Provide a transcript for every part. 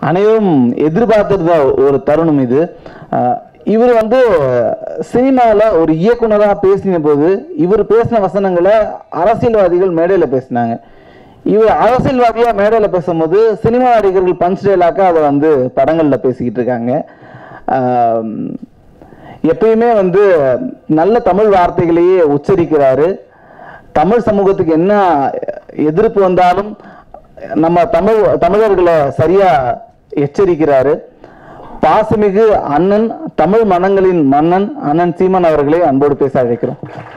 அனைவரும் எதிர்பார்த்திருந்த ஒரு தருணம் இது அஹ் இவர் வந்து சினிமாவில் ஒரு இயக்குனராக பேசின போது இவர் பேசின வசனங்களை அரசியல்வாதிகள் மேடையில் பேசினாங்க இவர் அரசியல்வாதியாக மேடையில் பேசும்போது சினிமா நடிகர்கள் பஞ்ச் டேலாக்கா அதை வந்து படங்களில் பேசிக்கிட்டு இருக்காங்க ஆம், எப்பயுமே வந்து நல்ல தமிழ் வார்த்தைகளையே உச்சரிக்கிறாரு தமிழ் சமூகத்துக்கு என்ன எதிர்ப்பு வந்தாலும் நம்ம தமிழ் தமிழர்களை சரியா எச்சரிக்கிறாரு பாசமிகு அண்ணன் தமிழ் மனங்களின் மன்னன் அண்ணன் சீமான் அவர்களை அன்போடு பேச அழைக்கிறோம்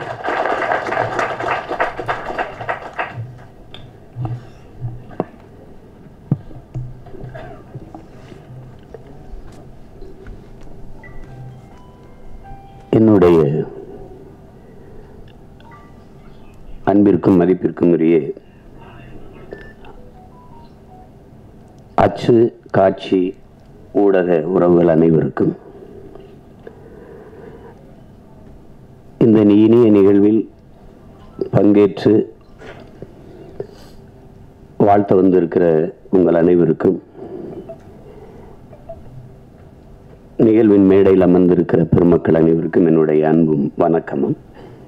என்னுடைய அன்பிற்கும் மதிப்பிற்கும் உரிய அச்சு காட்சி ஊடக உறவுகள் அனைவருக்கும் இந்த இனிய நிகழ்வில் பங்கேற்று வாழ்த்த வந்திருக்கிற உங்கள் அனைவருக்கும் நிகழ்வின் மேடையில் அமர்ந்திருக்கிற பெருமக்கள் அனைவருக்கும் என்னுடைய அன்பும் வணக்கமும்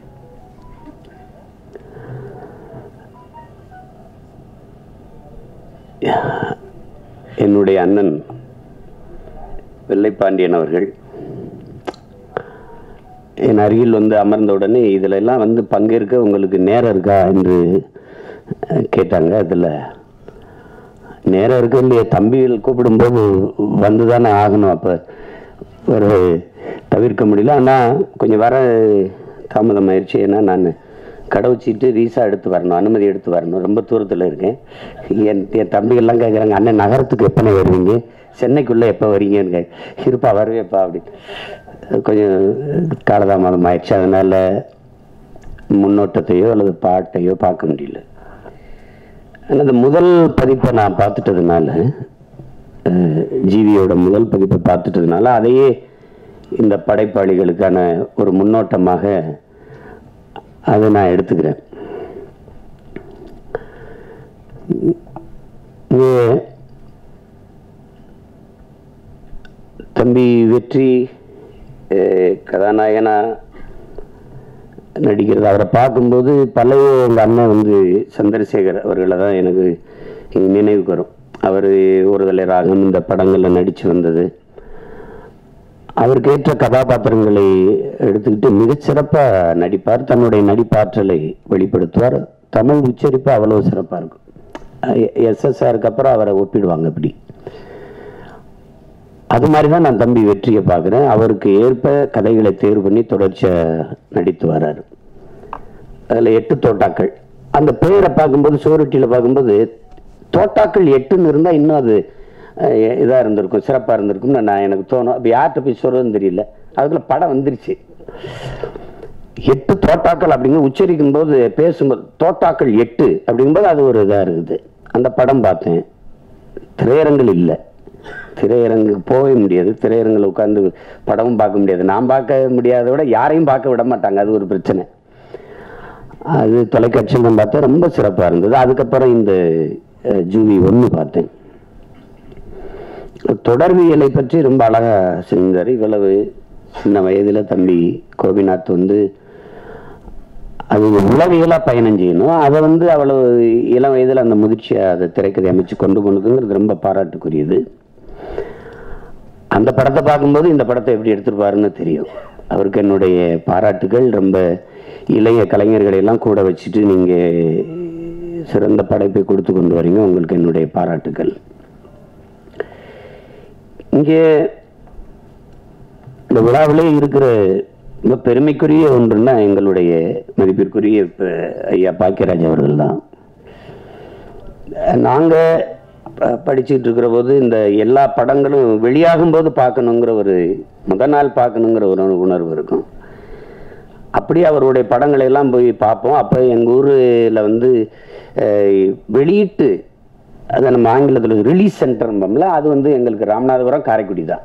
என்னுடைய அண்ணன் வெள்ளைப்பாண்டியன் அவர்கள் என் அருகில் வந்து அமர்ந்த உடனே இதுல எல்லாம் வந்து பங்கேற்க உங்களுக்கு நேரம் இருக்கா என்று அஹ், கேட்டாங்க அதில் நேரம் இருக்கு இல்லையா தம்பிகள் கூப்பிடும்போது வந்து தானே ஆகணும் அப்போ ஒரு தவிர்க்க முடியல ஆனால் கொஞ்சம் வர தாமதம் ஆயிடுச்சு ஏன்னா நான் கடை வச்சுட்டு ரீசா எடுத்து வரணும் அனுமதி எடுத்து வரணும் ரொம்ப தூரத்தில் இருக்கேன் என் என் தம்பிகள்லாம் கேட்குறாங்க அண்ணன் நகரத்துக்கு எப்போ வருவீங்க சென்னைக்குள்ளே எப்போ வரீங்கன்னு கேட்க இருப்பா வருவேப்பா அப்படின்னு கொஞ்சம் காலதாமதம் ஆயிடுச்சு அதனால் முன்னோட்டத்தையோ அல்லது பாட்டையோ பார்க்க முடியல ஆனால் அந்த முதல் பதிப்பை நான் பார்த்துட்டதுனால அஹ், ஜீவியோட முதல் பதிப்பை பார்த்துட்டதுனால அதையே இந்த படைப்பாளிகளுக்கான ஒரு முன்னோட்டமாக அதை நான் எடுத்துக்கிறேன் இங்கே தம்பி வெற்றி அஹ், கதாநாயகனா நடிக்கிறது அவரை பார்க்கும்போது பழைய எங்கள் அண்ணன் வந்து சந்திரசேகர் அவர்களை தான் எனக்கு நினைவுக்கு வரும் அவர் ஒரு தலை ராகம் இந்த படங்களில் நடித்து வந்தது அவருக்கு ஏற்ற கதாபாத்திரங்களை எடுத்துக்கிட்டு மிகச்சிறப்பாக நடிப்பார் தன்னுடைய நடிப்பாற்றலை வெளிப்படுத்துவார் தமிழ் உச்சரிப்பு அவ்வளோ சிறப்பாக இருக்கும் எஸ்எஸ்ஆருக்கு அப்புறம் அவரை ஒப்பிடுவாங்க இப்படி அது மாதிரி தான் நான் தம்பி வெற்றியை பார்க்குறேன் அவருக்கு ஏற்ப கதைகளை தேர்வு பண்ணி தொடர்ச்சியாக நடித்து வர்றாரு அதில் எட்டு தோட்டாக்கள் அந்த பெயரை பார்க்கும்போது சுவரொட்டியில் பார்க்கும்போது தோட்டாக்கள் எட்டுன்னு இருந்தால் இன்னும் அது இதாக இருந்திருக்கும் சிறப்பாக இருந்திருக்கும்னு நான் எனக்கு தோணும் அப்போ யார்கிட்ட போய் சொல்கிறதுன்னு தெரியல அதுக்குள்ள படம் வந்துருச்சு எட்டு தோட்டாக்கள் அப்படிங்கிற உச்சரிக்கும் போது பேசும்போது தோட்டாக்கள் எட்டு அப்படிங்கும்போது அது ஒரு இதாக இருக்குது அந்த படம் பார்த்தேன் திரையரங்கில் இல்லை திரையரங்குக்கு போகவே முடியாது திரையரங்கில் உட்காந்து படமும் பார்க்க முடியாது நான் பார்க்க முடியாத விட யாரையும் பார்க்க விட மாட்டாங்க அது ஒரு பிரச்சனை அது தொலைக்காட்சியில் நான் பார்த்தேன் ரொம்ப சிறப்பாக இருந்தது அதுக்கப்புறம் இந்த அஹ், ஜூவி ஒன்று பார்த்தேன் தொடர்பியலை பற்றி ரொம்ப அழகாக செஞ்சார் இவ்வளவு சின்ன வயதில் தம்பி கோபிநாத் வந்து அது உளவியலாக பயணம் செய்யணும் அதை வந்து அவ்வளவு இளம் வயதில் அந்த முதிர்ச்சியை அதை திரைக்கதை அமைச்சு கொண்டு போனதுங்கிறது ரொம்ப பாராட்டுக்குரியது அந்த படத்தை பார்க்கும்போது இந்த படத்தை எப்படி எடுத்திருப்பாருன்னு தெரியும் அவருக்கு என்னுடைய பாராட்டுகள் ரொம்ப இளைய கலைஞர்களை எல்லாம் கூட வச்சுட்டு நீங்கள் சிறந்த படைப்பை கொடுத்து கொண்டு வரீங்க உங்களுக்கு என்னுடைய பாராட்டுகள் இங்கே இந்த விழாவிலே இருக்கிற ரொம்ப பெருமைக்குரிய ஒன்றுன்னா எங்களுடைய மதிப்பிற்குரிய இப்ப ஐயா பாக்கியராஜ் அவர்கள் தான் நாங்கள் படிச்சுட்டு இருக்கிற போது இந்த எல்லா படங்களும் வெளியாகும் போது பார்க்கணுங்கிற ஒரு முத நாள் பார்க்கணுங்கிற ஒரு உணர்வு இருக்கும் அப்படி அவருடைய படங்களை எல்லாம் போய் பார்ப்போம் அப்போ எங்கள் ஊரில் வந்து அஹ், வெளியீட்டு அதை நம்ம ஆங்கிலத்தில் ரிலீஸ் சென்டர்ம்பம்ல அது வந்து எங்களுக்கு ராமநாதபுரம் காரைக்குடி தான்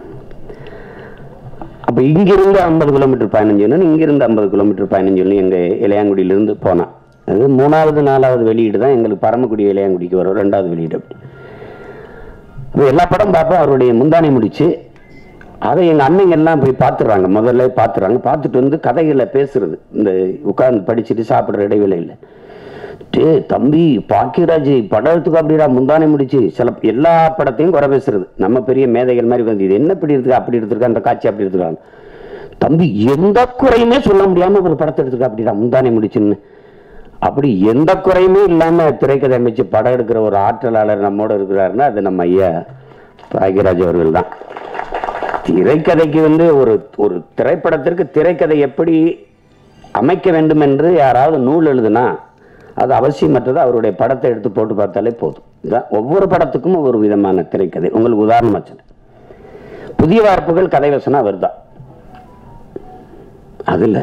அப்போ இங்கிருந்து ஐம்பது கிலோமீட்டர் பயணம் செய்யணும் இங்கிருந்து ஐம்பது கிலோமீட்டர் பயணம் செய்யணும் எங்கள் இளையாங்குடியிலிருந்து போனான் அது மூணாவது நாலாவது வெளியீடு தான் எங்களுக்கு பரமக்குடி இளையாங்குடிக்கு வரும் ரெண்டாவது வெளியீடு அப்படி அப்ப எல்லா படம் பார்ப்பேன் அவருடைய முந்தானை முடிச்சு அதை எங்க அண்ணங்க எல்லாம் போய் பார்த்துறாங்க முதல்ல பார்த்துறாங்க பார்த்துட்டு வந்து கதைகளை பேசுறது இந்த உட்கார்ந்து படிச்சுட்டு சாப்பிடுற இடைவேளையில் டே தம்பி பாக்கியராஜ் படத்துக்கு அப்படிடா முந்தானை முடிச்சு சில எல்லா படத்தையும் குறை பேசுறது நம்ம பெரிய மேதைகள் மாதிரி வந்து இது என்ன இப்படி இருக்கு அப்படி எடுத்திருக்கா அந்த காட்சி அப்படி எடுத்துருக்காங்க தம்பி எந்த குறையுமே சொல்ல முடியாம ஒரு படத்தை எடுத்துருக்கா அப்படிடா முந்தானை முடிச்சுன்னு அப்படி எந்த குறையுமே இல்லாம திரைக்கதை அமைச்சு படம் எடுக்கிற ஒரு ஆற்றலாளர் நம்மோட இருக்கிறாருன்னா அது நம்ம ஐயா பாக்கியராஜ் அவர்கள் தான் திரைக்கதைக்கு வந்து ஒரு ஒரு திரைப்படத்திற்கு திரைக்கதை எப்படி அமைக்க வேண்டும் என்று யாராவது நூல் எழுதுனா அது அவசியமற்றது அவருடைய படத்தை எடுத்து போட்டு பார்த்தாலே போதும் இதான் ஒவ்வொரு படத்துக்கும் ஒவ்வொரு விதமான திரைக்கதை உங்களுக்கு உதாரணமா சொன்னேன் புதிய வார்ப்புகள் கதை வசனம் அவர்தான் அதுல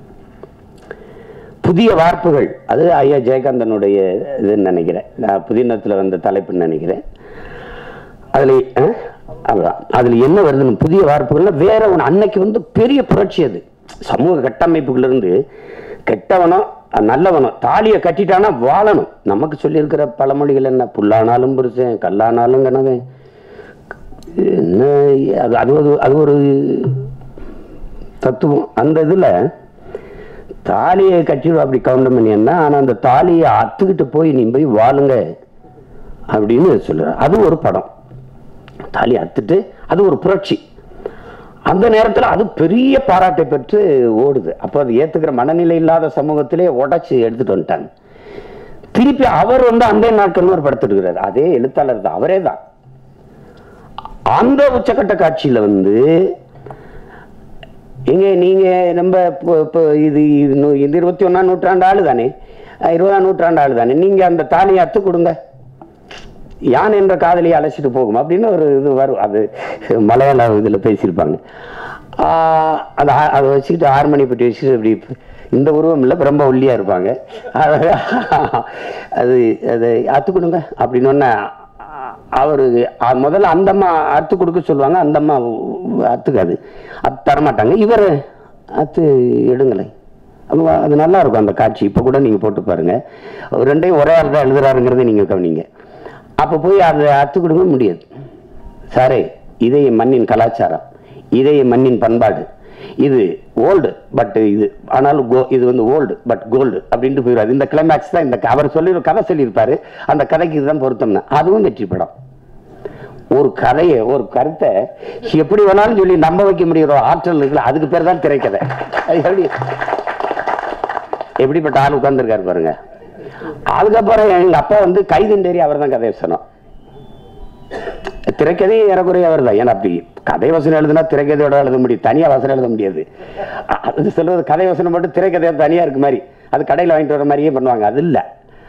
புதிய வார்ப்புகள் அது ஐயா ஜெயகாந்தனுடைய இதுன்னு நினைக்கிறேன் நான் புதினத்தில் வந்த தலைப்புன்னு நினைக்கிறேன் அதுல அஹ், அவ்வளவுதான். அதுல என்ன வருதுன்னு புதிய வார்ப்புகள்ல வேற ஒன்று அன்னைக்கு வந்து பெரிய புரட்சி அது சமூக கட்டமைப்புகள் இருந்து கெட்டவனோ அஹ், நல்லவனோ தாலியை கட்டிட்டானா வாழணும் நமக்கு சொல்லியிருக்கிற பழமொழிகள் என்ன புல்லானாலும் புருஷன் கல்லானாலும் கனவன் என்ன அது அது ஒரு அது ஒரு தத்துவம் அந்த இதுல தாலியை கட்டிடுவா அப்படி கவுண்டம் பண்ணியிருந்தா ஆனா அந்த தாலியை அத்துக்கிட்டு போய் நீ போய் வாழுங்க அப்படின்னு சொல்ற அது ஒரு படம் தாலி அத்துட்டு அது ஒரு புரட்சி அந்த நேரத்துல அது பெரிய பாராட்டை பெற்று ஓடுது அப்போ அது ஏத்துக்கிற மனநிலை இல்லாத சமூகத்திலே உடைச்சு எடுத்துட்டு வந்துட்டாங்க திருப்பி அவர் வந்து அந்த நாட்கள் ஒரு படுத்துருக்கிறார் அதே எழுத்தாளர் தான் அவரே தான் அந்த உச்சக்கட்ட காட்சியில வந்து எங்க நீங்க நம்ம இப்போ- இப்போ இது இது நூ- இது இருபத்தி ஒன்னாம் நூற்றாண்டு ஆளு தானே அஹ் இருபதாம் நூற்றாண்டு ஆளு தானே நீங்க அந்த தாலியை அத்து கொடுங்க யான் என்ற காதலியை அழைச்சிட்டு போகும் அப்படின்னு ஒரு இது வரும் அது மலையாள இதுல பேசியிருப்பாங்க ஆஹ் அது ஆ- அதை வச்சுக்கிட்டு ஆறு மணி பெட்டி வச்சுட்டு இப்படி இந்த உருவம் இல்லை ரொம்ப ஒல்லியா இருப்பாங்க அது அது அதை அத்து கொடுங்க அப்படின்னு ஒன்று அவரு அ- முதல்ல அந்த அம்மா அத்து கொடுக்க சொல்லுவாங்க அந்த அம்மா அத்துக்காது அது தரமாட்டாங்க இவர் அத்து எடுங்களேன் அது வ- அது நல்லா இருக்கும் அந்த காட்சி இப்போ கூட நீங்க போட்டு பாருங்க அவர் ரெண்டையும் ஒரே ஆள் தான் எழுதுறாருங்கிறத நீங்க கவனிங்க அப்போ போய் அதை அத்து கொடுக்க முடியாது சாரே இதை மண்ணின் கலாச்சாரம் இதை மண்ணின் பண்பாடு இது ஓல்டு பட் இது ஆனாலும் கோ இது வந்து ஓல்டு பட் கோல்டு அப்படின்ட்டு போயிடுவாரு இந்த கிளைமேக்ஸ் தான் இந்த க- அவர் சொல்லி கதை சொல்லியிருப்பாரு அந்த கதைக்கு இதுதான் பொருத்தம்னா அதுவும் வெற்றி படம் ஒரு கதையை ஒரு கருத்தை எப்படி வேணாலும் சொல்லி நம்ப வைக்க முடியுற ஆற்றல் இருக்குல்ல அதுக்கு பேர் தான் திரைக்கதை அது எப்படி எப்படிப்பட்ட ஆள் உட்கார்ந்துருக்காரு பாருங்க அதுக்கப்புறம் எங்க அப்பா வந்து கைதிண்டேரி அவர் தான் கதை சொன்னோம் திரைக்கதை ஏறக்குறைய அவர் தான் ஏன்னா அப்படி கதை வசனம் எழுதுனா திரைக்கதையோட எழுத முடியும் தனியா வசனம் எழுத முடியாது அ- அது சொல்றது கதை வசனம் மட்டும் திரைக்கதை தனியா இருக்கு மாதிரி அது கடையில் வாங்கிட்டு வர மாதிரியே பண்ணுவாங்க அது இல்ல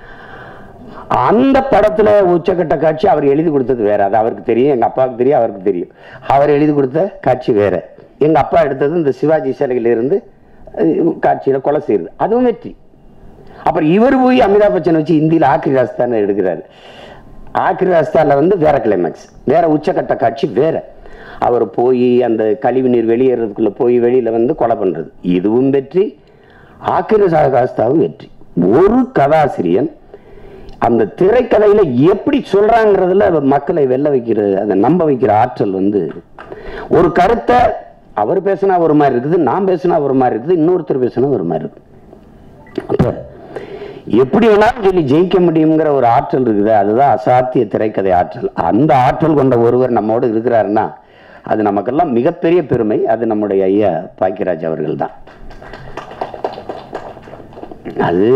அந்த படத்துல உச்சக்கட்ட காட்சி அவர் எழுதி கொடுத்தது வேற அது அவருக்கு தெரியும் எங்க அப்பாவுக்கு தெரியும் அவருக்கு தெரியும் அவர் எழுதி கொடுத்த காட்சி வேற எங்க அப்பா எடுத்தது இந்த சிவாஜி சிலையில இருந்து அஹ், காட்சியில கொலை செய்யுது அதுவும் வெற்றி அப்புறம் இவர் போய் அமிதாப் பச்சன் வச்சு இந்தியில ஆக்ரி ராஸ்தான் எடுக்கிறாரு ஆக்ரி ராஸ்தான்ல வந்து வேற கிளைமேக்ஸ் வேற உச்சக்கட்ட காட்சி வேற அவர் போய் அந்த கழிவு நீர் வெளியேறதுக்குள்ள போய் வெளியில வந்து கொலை பண்றது இதுவும் வெற்றி ஆக்கிர ராஸ்தாவும் வெற்றி ஒரு கதாசிரியன் அந்த திரைக்கதையில எப்படி சொல்றாங்கிறதுல மக்களை வெல்ல வைக்கிற அதை நம்ப வைக்கிற ஆற்றல் வந்து ஒரு கருத்தை அவர் பேசினா ஒரு மாதிரி இருக்குது நான் பேசினா ஒரு மாதிரி இருக்குது இன்னொருத்தர் பேசினா ஒரு மாதிரி இருக்குது அப்ப எப்படி வேணாலும் சொல்லி ஜெயிக்க முடியுங்கிற ஒரு ஆற்றல் இருக்குது அதுதான் அசாத்திய திரைக்கதை ஆற்றல் அந்த ஆற்றல் கொண்ட ஒருவர் நம்மோடு இருக்கிறாருன்னா அது நமக்கெல்லாம் மிகப்பெரிய பெருமை அது நம்முடைய ஐயா பாக்கியராஜ் அவர்கள் தான் அது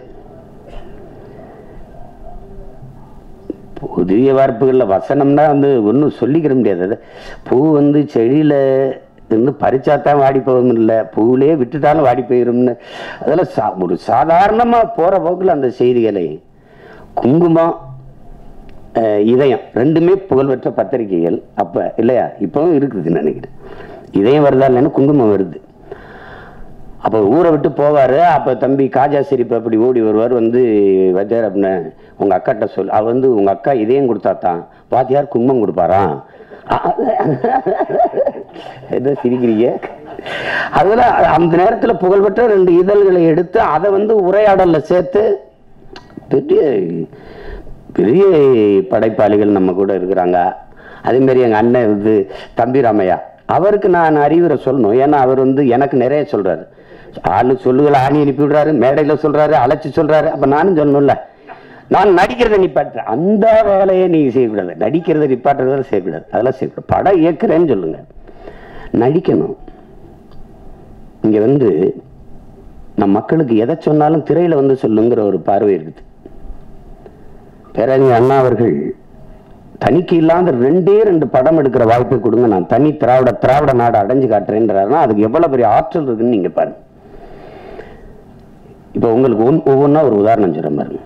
புதிய வார்ப்புகள்ல வசனம்னா வந்து ஒன்றும் சொல்லிக்கிற முடியாது அது பூ வந்து செடியில இருந்து பறிச்சாத்தான் வாடி போகும் இல்லை பூவிலே விட்டுட்டாலும் வாடி போயிரும்னு அதெல்லாம் சா ஒரு சாதாரணமா போற போக்குல அந்த செய்திகளை குங்குமம் அஹ், இதயம் ரெண்டுமே புகழ்பெற்ற பத்திரிகைகள் அப்ப இல்லையா இப்பவும் இருக்குதுன்னு நினைக்கிறேன் இதயம் வருதா இல்லைன்னு குங்குமம் வருது அப்போ ஊரை விட்டு போவாரு அப்ப தம்பி காஜா சிரிப்பு அப்படி ஓடி வருவார் வந்து வச்சார் அப்படின்னு உங்க அக்காட்ட சொல் அவ வந்து உங்க அக்கா இதயம் கொடுத்தா தான் பாத்தியார் குங்குமம் கொடுப்பாராம் என்ன சிரிக்கிறீங்க அதுல அந்த நேரத்துல புகழ்பெற்ற ரெண்டு இதழ்களை எடுத்து அதை வந்து உரையாடல்ல சேர்த்து பெரிய பெரிய படைப்பாளிகள் நம்ம கூட இருக்கிறாங்க அதே மாதிரி எங்கள் அண்ணன் வந்து தம்பி ராமையா அவருக்கு நான் அறிவுரை சொல்லணும் ஏன்னா அவர் வந்து எனக்கு நிறைய சொல்றாரு ஆளு சொல்லுகள் ஆணி அனுப்பி விடுறாரு மேடையில் சொல்றாரு அழைச்சி சொல்றாரு அப்ப நானும் சொல்லணும்ல நான் நடிக்கிறத நிப்பாட்டுறேன் அந்த வேலையை நீங்க செய்யக்கூடாது நடிக்கிறத நிப்பாட்டுறத செய்யக்கூடாது அதெல்லாம் செய்யக்கூடாது படம் இயக்குறேன்னு சொல்லுங்க நடிக்கணும் இங்க வந்து நம் மக்களுக்கு எதை சொன்னாலும் திரையில வந்து சொல்லுங்கிற ஒரு பார்வை இருக்குது பேரறிஞர் அண்ணா அவர்கள் தனிக்கு இல்லாத ரெண்டே ரெண்டு படம் எடுக்கிற வாய்ப்பை கொடுங்க நான் தனி திராவிட திராவிட நாடு அடைஞ்சு காட்டுறேன்றாருன்னா அதுக்கு எவ்வளவு பெரிய ஆற்றல் இருக்குன்னு நீங்க பாருங்க இப்போ உங்களுக்கு ஒன் ஒவ்வொன்றா ஒரு உதாரணம் சொல்ற பாருங்க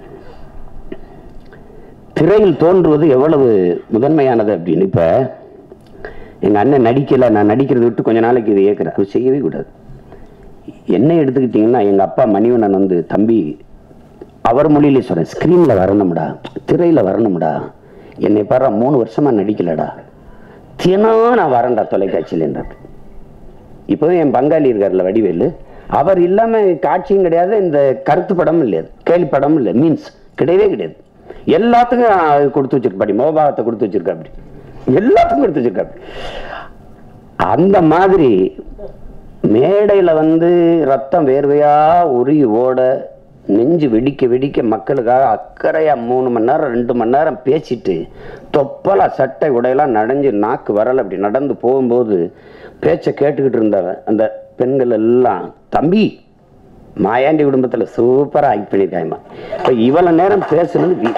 திரையில் தோன்றுவது எவ்வளவு முதன்மையானது அப்படின்னு இப்ப எங்க அண்ணன் நடிக்கல நான் நடிக்கிறத விட்டு கொஞ்ச நாளைக்கு இதை இயக்குறேன் அது செய்யவே கூடாது என்ன எடுத்துக்கிட்டீங்கன்னா எங்க அப்பா மணிவண்ணன் வந்து தம்பி அவர் மொழியிலே சொல்றேன் ஸ்கிரீன்ல வரணும்டா திரையில வரணும்டா என்னை பாரு மூணு வருஷமா நடிக்கலடா தினம் நான் வரேன்டா தொலைக்காட்சியில் என்றார் இப்போவும் என் பங்காளி இருக்கார்ல வடிவேலு அவர் இல்லாம காட்சியும் கிடையாது இந்த கருத்து படமும் இல்லையாது கேலி படமும் இல்லை மீன்ஸ் கிடையவே கிடையாது எல்லாத்துக்கும் அது கொடுத்து வச்சிருப்பாடி மோபாவத்தை கொடுத்து வச்சிருக்காப்படி எல்லாத்துக்கும் கொடுத்து வச்சிருக்காப்படி அந்த மாதிரி மேடையில வந்து ரத்தம் வேர்வையா உருகி ஓட நெஞ்சு வெடிக்க வெடிக்க மக்களுக்காக அக்கறையா மூணு மணி நேரம் ரெண்டு மணி நேரம் பேசிட்டு தொப்பலா சட்டை உடையெல்லாம் நனைஞ்சு நாக்கு வரல அப்படி நடந்து போகும்போது பேச்சை கேட்டுக்கிட்டு இருந்தவன் அந்த பெண்கள் எல்லாம் தம்பி மாயாண்டி குடும்பத்துல சூப்பரா ஆக்ட் பண்ணிருக்காயமா இப்ப இவ்வளவு நேரம் பேசுனது வி-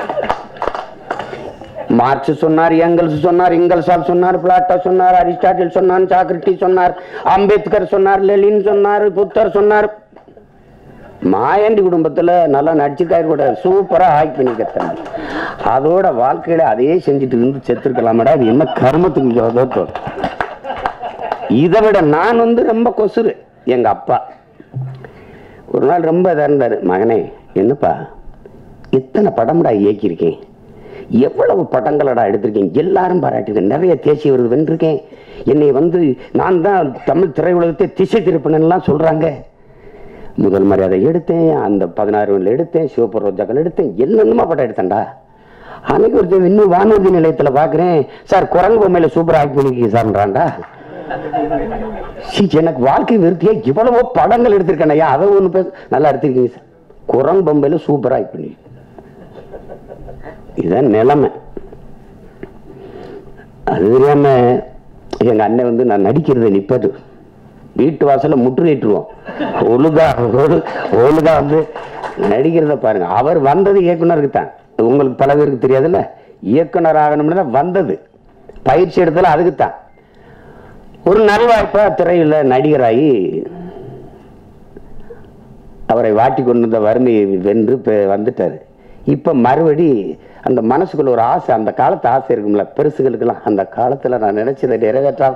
மார்க்ஸ் சொன்னார் எங்கல்ஸ் சொன்னார் இங்கல்சால் சொன்னார் பிளாட்டோ சொன்னார் அரிஸ்டாட்டில் சொன்னார் சாக்ரட்டி சொன்னார் அம்பேத்கர் சொன்னார் லெலின் சொன்னார் புத்தர் சொன்னார் மாயாண்டி குடும்பத்துல நல்லா நடிச்சிருக்காரு கூட சூப்பரா ஆக்ட் பண்ணிக்கிறேன் அதோட வாழ்க்கையில அதையே செஞ்சுட்டு இருந்து செத்துருக்கலாமடா இது என்ன கர்மத்துக்கு ஜோதோ இதை விட நான் வந்து ரொம்ப கொசுரு எங்க அப்பா ஒரு நாள் ரொம்ப இதாக இருந்தார் மகனே என்னப்பா இத்தனை படம்டா இயக்கியிருக்கேன் எவ்வளவு படங்களடா எடுத்திருக்கேன் எல்லாரும் பாராட்டிருக்கேன் நிறைய தேசிய விருது வென்றிருக்கேன் என்னை வந்து நான் தான் தமிழ் திரையுலகத்தை திசை திருப்பினெல்லாம் சொல்றாங்க முதல் மரியாதை எடுத்தேன் அந்த பதினாறு வயதில் எடுத்தேன் சிவப்பு ரோஜாக்கள் எடுத்தேன் என்னென்னமா படம் எடுத்தேன்டா அன்னைக்கு ஒருத்தன் இன்னும் வானூர்தி நிலையத்தில் பார்க்குறேன் சார் குரங்கு பொம்மையில சூப்பர் ஆக்ட் பண்ணிக்க சார்ன்றான்டா சீ, எனக்கு வாழ்க்கை விருத்தியா இவ்வளவோ படங்கள் எடுத்திருக்கேன் ஐயா அதை ஒன்று பேச நல்லா எடுத்திருக்கீங்க சார் குரங்கு பொம்மையில சூப்பரா ஆக்ட் பண்ணி இதுதான் நிலைமை அது தெரியாம எங்க அண்ணன் வந்து நான் நடிக்கிறத நிப்பாட்டு வீட்டு வாசல்ல முற்றுகையிட்டுருவோம் ஒழுங்கா ஒழு- ஒழுங்கா வந்து நடிக்கிறத பாருங்க அவர் வந்தது இயக்குனருக்கு தான் உங்களுக்கு பல பேருக்கு தெரியாதுல்ல இயக்குனர் ஆகணும்னு தான் வந்தது பயிற்சி எடுத்தல அதுக்கு தான் ஒரு நல்வாய்ப்பா திரையில நடிகராகி அவரை வாட்டி கொண்டு வந்த வறுமையை வென்று இப்ப வந்துட்டாரு இப்ப மறுபடி அந்த மனசுக்குள்ள ஒரு ஆசை அந்த காலத்து ஆசை இருக்கும்ல பெருசுகளுக்கெல்லாம் அந்த காலத்துல நான் நினைச்சதை நிறைவேற்றால்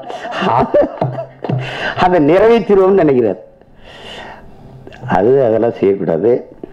அதை நிறைவேற்றிடுவோம்னு நினைக்கிறார் அது அதெல்லாம் செய்யக்கூடாது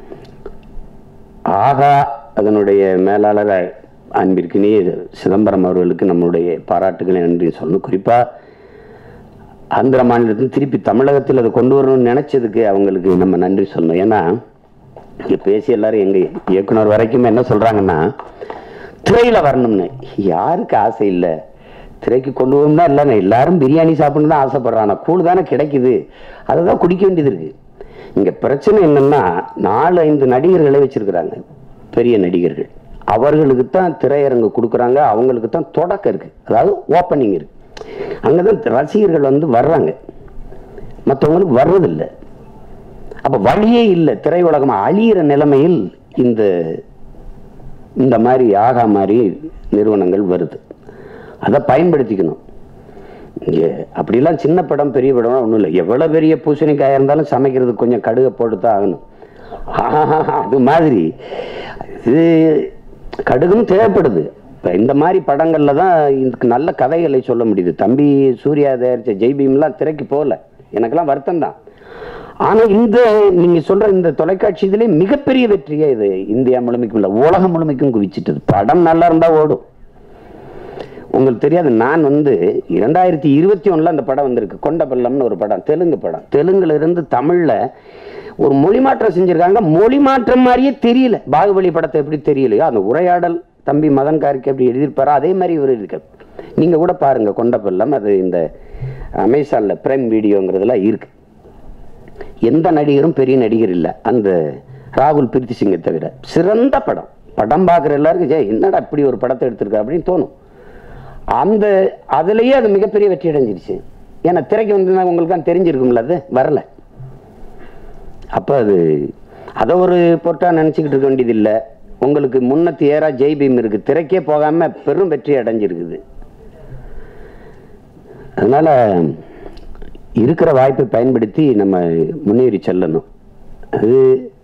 ஆகா அதனுடைய மேலாளர் அன்பிற்கினே சிதம்பரம் அவர்களுக்கு நம்மளுடைய பாராட்டுகளை நன்றி சொல்லணும் குறிப்பா ஆந்திர மாநிலத்தில் திருப்பி தமிழகத்தில் அதை கொண்டு வரணும்னு நினைச்சதுக்கு அவங்களுக்கு நம்ம நன்றி சொல்லணும் ஏன்னா இங்க பேசி எல்லாரும் எங்க இயக்குனர் வரைக்கும் என்ன சொல்றாங்கன்னா திரையில வரணும்னு யாருக்கு ஆசை இல்லை திரைக்கு கொண்டு வரணும்னா இல்லைங்க எல்லாரும் பிரியாணி சாப்பிடணும் தான் ஆசைப்படுறாங்க கூழ் தானே கிடைக்குது அதை தான் குடிக்க வேண்டியது இருக்கு இங்க பிரச்சனை என்னன்னா நாலு ஐந்து நடிகர்களை வச்சிருக்கிறாங்க பெரிய நடிகர்கள் அவர்களுக்கு தான் திரையரங்கு கொடுக்குறாங்க அவங்களுக்கு தான் தொடக்கம் இருக்கு அதாவது ஓப்பனிங் இருக்கு அங்கதான் ரசிகர்கள் வந்து வர்றாங்க மற்றவங்களுக்கு வர்றதில்லை அப்ப வழியே இல்லை திரையுலகம் அழியிற நிலைமையில் இந்த இந்த மாதிரி ஆகா மாதிரி நிறுவனங்கள் வருது அதை பயன்படுத்திக்கணும் இங்கே அப்படிலாம் சின்ன படம் பெரிய படம் ஒன்றும் இல்லை எவ்வளோ பெரிய பூசணிக்காயாக இருந்தாலும் சமைக்கிறதுக்கு கொஞ்சம் கடுகை போட்டு தான் ஆகணும் ஆஹா, அது மாதிரி இது கடுகும் தேவைப்படுது இப்போ இந்த மாதிரி படங்களில் தான் இதுக்கு நல்ல கதைகளை சொல்ல முடியுது தம்பி சூர்யா தயாரித்த ஜெய்பீம்லாம் திரைக்கு போகல எனக்கெல்லாம் வருத்தம் தான் ஆனால் இந்த நீங்கள் சொல்கிற இந்த தொலைக்காட்சி இதிலே மிகப்பெரிய வெற்றியே இது இந்தியா முழுமைக்கும் இல்லை உலகம் முழுமைக்கும் குவிச்சிட்டது படம் நல்லா இருந்தால் ஓடும் உங்களுக்கு தெரியாது நான் வந்து இரண்டாயிரத்தி இருபத்தி ஒண்ணுல அந்த படம் வந்திருக்கு கொண்டபல்லம்னு ஒரு படம் தெலுங்கு படம் தெலுங்குல இருந்து தமிழ்ல ஒரு மொழி மாற்றம் செஞ்சிருக்காங்க மொழி மாற்றம் மாதிரியே தெரியல பாகுபலி படத்தை எப்படி தெரியலையோ அந்த உரையாடல் தம்பி மதன் கார்கே எப்படி எழுதியிருப்பாரோ அதே மாதிரி இவர் இருக்கார் நீங்க கூட பாருங்க கொண்டப்பெல்லாம் அது இந்த அமேசான்ல பிரைம் வீடியோங்கிறதுலாம் இருக்கு எந்த நடிகரும் பெரிய நடிகர் இல்லை அந்த ராகுல் பிரீத்தி சிங்கை தவிர சிறந்த படம் படம் பார்க்குற எல்லாருக்கும் ஜெய் என்னடா இப்படி ஒரு படத்தை எடுத்திருக்கா அப்படின்னு தோணும் அந்த அதுலயே அது மிகப்பெரிய வெற்றி அடைஞ்சிருச்சு ஏன்னா திரைக்கு வந்து உங்களுக்கு தான் தெரிஞ்சிருக்கும்ல அது வரல அப்போ அது அதை ஒரு பொருட்டா நினச்சிக்கிட்டு இருக்க வேண்டியது இல்லை உங்களுக்கு முன்னத்து ஏறா ஜெய் பீம் இருக்கு திரைக்கே போகாம பெரும் வெற்றி அடைஞ்சிருக்குது அதனால இருக்கிற வாய்ப்பை பயன்படுத்தி நம்ம முன்னேறி செல்லணும் அது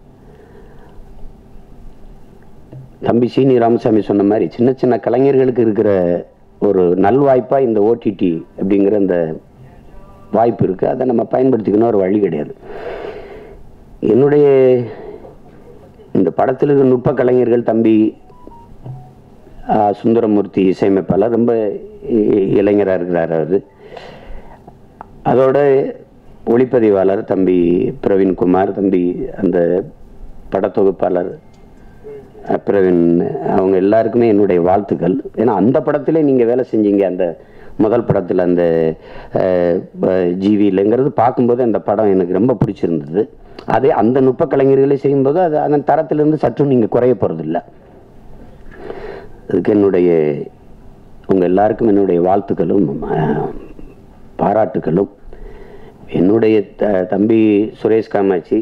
தம்பி சீனி ராமசாமி சொன்ன மாதிரி சின்ன சின்ன கலைஞர்களுக்கு இருக்கிற ஒரு நல்வாய்ப்பா இந்த ஓடிடி அப்படிங்கிற அந்த வாய்ப்பு இருக்கு அதை நம்ம பயன்படுத்திக்கணும் ஒரு வழி கிடையாது என்னுடைய இந்த படத்தில் இருக்கிற நுட்ப கலைஞர்கள் தம்பி ஆ, சுந்தரமூர்த்தி இசையமைப்பாளர் ரொம்ப இ- இளைஞரா இருக்கிறார் அவர் அதோட ஒளிப்பதிவாளர் தம்பி பிரவீன்குமார் தம்பி அந்த படத்தொகுப்பாளர் அஹ், பிரவீன் அவங்க எல்லாருக்குமே என்னுடைய வாழ்த்துக்கள் ஏன்னா அந்த படத்திலே நீங்கள் வேலை செஞ்சீங்க அந்த முதல் படத்தில் அந்த ஜிவியிலங்கிறது பார்க்கும்போது அந்த படம் எனக்கு ரொம்ப பிடிச்சிருந்தது அதே அந்த நுட்ப கலைஞர்களே செய்யும்போது அது அதன் தரத்திலிருந்து சற்றும் நீங்கள் குறைய போகிறதில்ல அதுக்கு என்னுடைய உங்கள் எல்லாருக்கும் என்னுடைய வாழ்த்துக்களும் அஹ், பாராட்டுகளும் என்னுடைய த- தம்பி சுரேஷ் காமாட்சி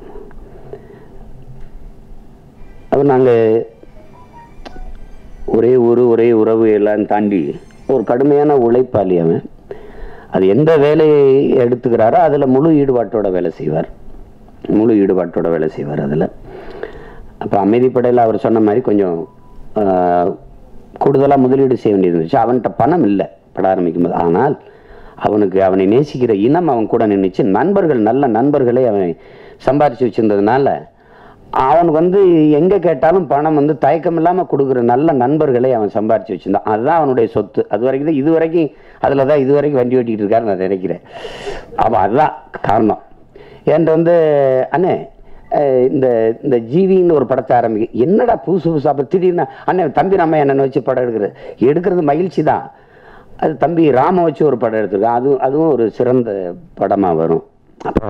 அவர் நாங்கள் ஒரே ஊர் ஒரே உறவு எல்லாம் தாண்டி ஒரு கடுமையான உழைப்பாளி அவன் அது எந்த வேலையை எடுத்துக்கிறாரோ அதில் முழு ஈடுபாட்டோட வேலை செய்வார் முழு ஈடுபாட்டோட வேலை செய்வார் அதில் அப்போ அமைதிப்படையில் அவர் சொன்ன மாதிரி கொஞ்சம் கூடுதலாக முதலீடு செய்ய வேண்டியது இருந்துச்சு அவன்கிட்ட பணம் இல்லை பட ஆரம்பிக்கும் போது ஆனால் அவனுக்கு அவனை நேசிக்கிற இனம் அவன் கூட நின்றுச்சு நண்பர்கள் நல்ல நண்பர்களை அவன் சம்பாரிச்சு வச்சிருந்ததுனால அவனுக்கு வந்து எங்கே கேட்டாலும் பணம் வந்து தயக்கம் இல்லாமல் கொடுக்குற நல்ல நண்பர்களை அவன் சம்பாரிச்சு வச்சிருந்தான் அதுதான் அவனுடைய சொத்து அது வரைக்கும் தான் இது வரைக்கும் அதில் தான் இது வரைக்கும் வண்டி ஓட்டிகிட்டு இருக்காரு நான் நினைக்கிறேன் அவன் அதுதான் காரணம் என்கிட்ட வந்து அண்ணே அஹ் இந்த இந்த ஜீவின்னு ஒரு படத்தை ஆரம்பிக்க என்னடா புதுசு புதுசு அப்போ திடீர்னு அண்ணன் தம்பி நம்ம என்னென்ன வச்சு படம் எடுக்கிறது எடுக்கிறது மகிழ்ச்சி தான் அது தம்பி ராம வச்சு ஒரு படம் எடுத்திருக்கான் அதுவும் அதுவும் ஒரு சிறந்த படமாக வரும் அப்போ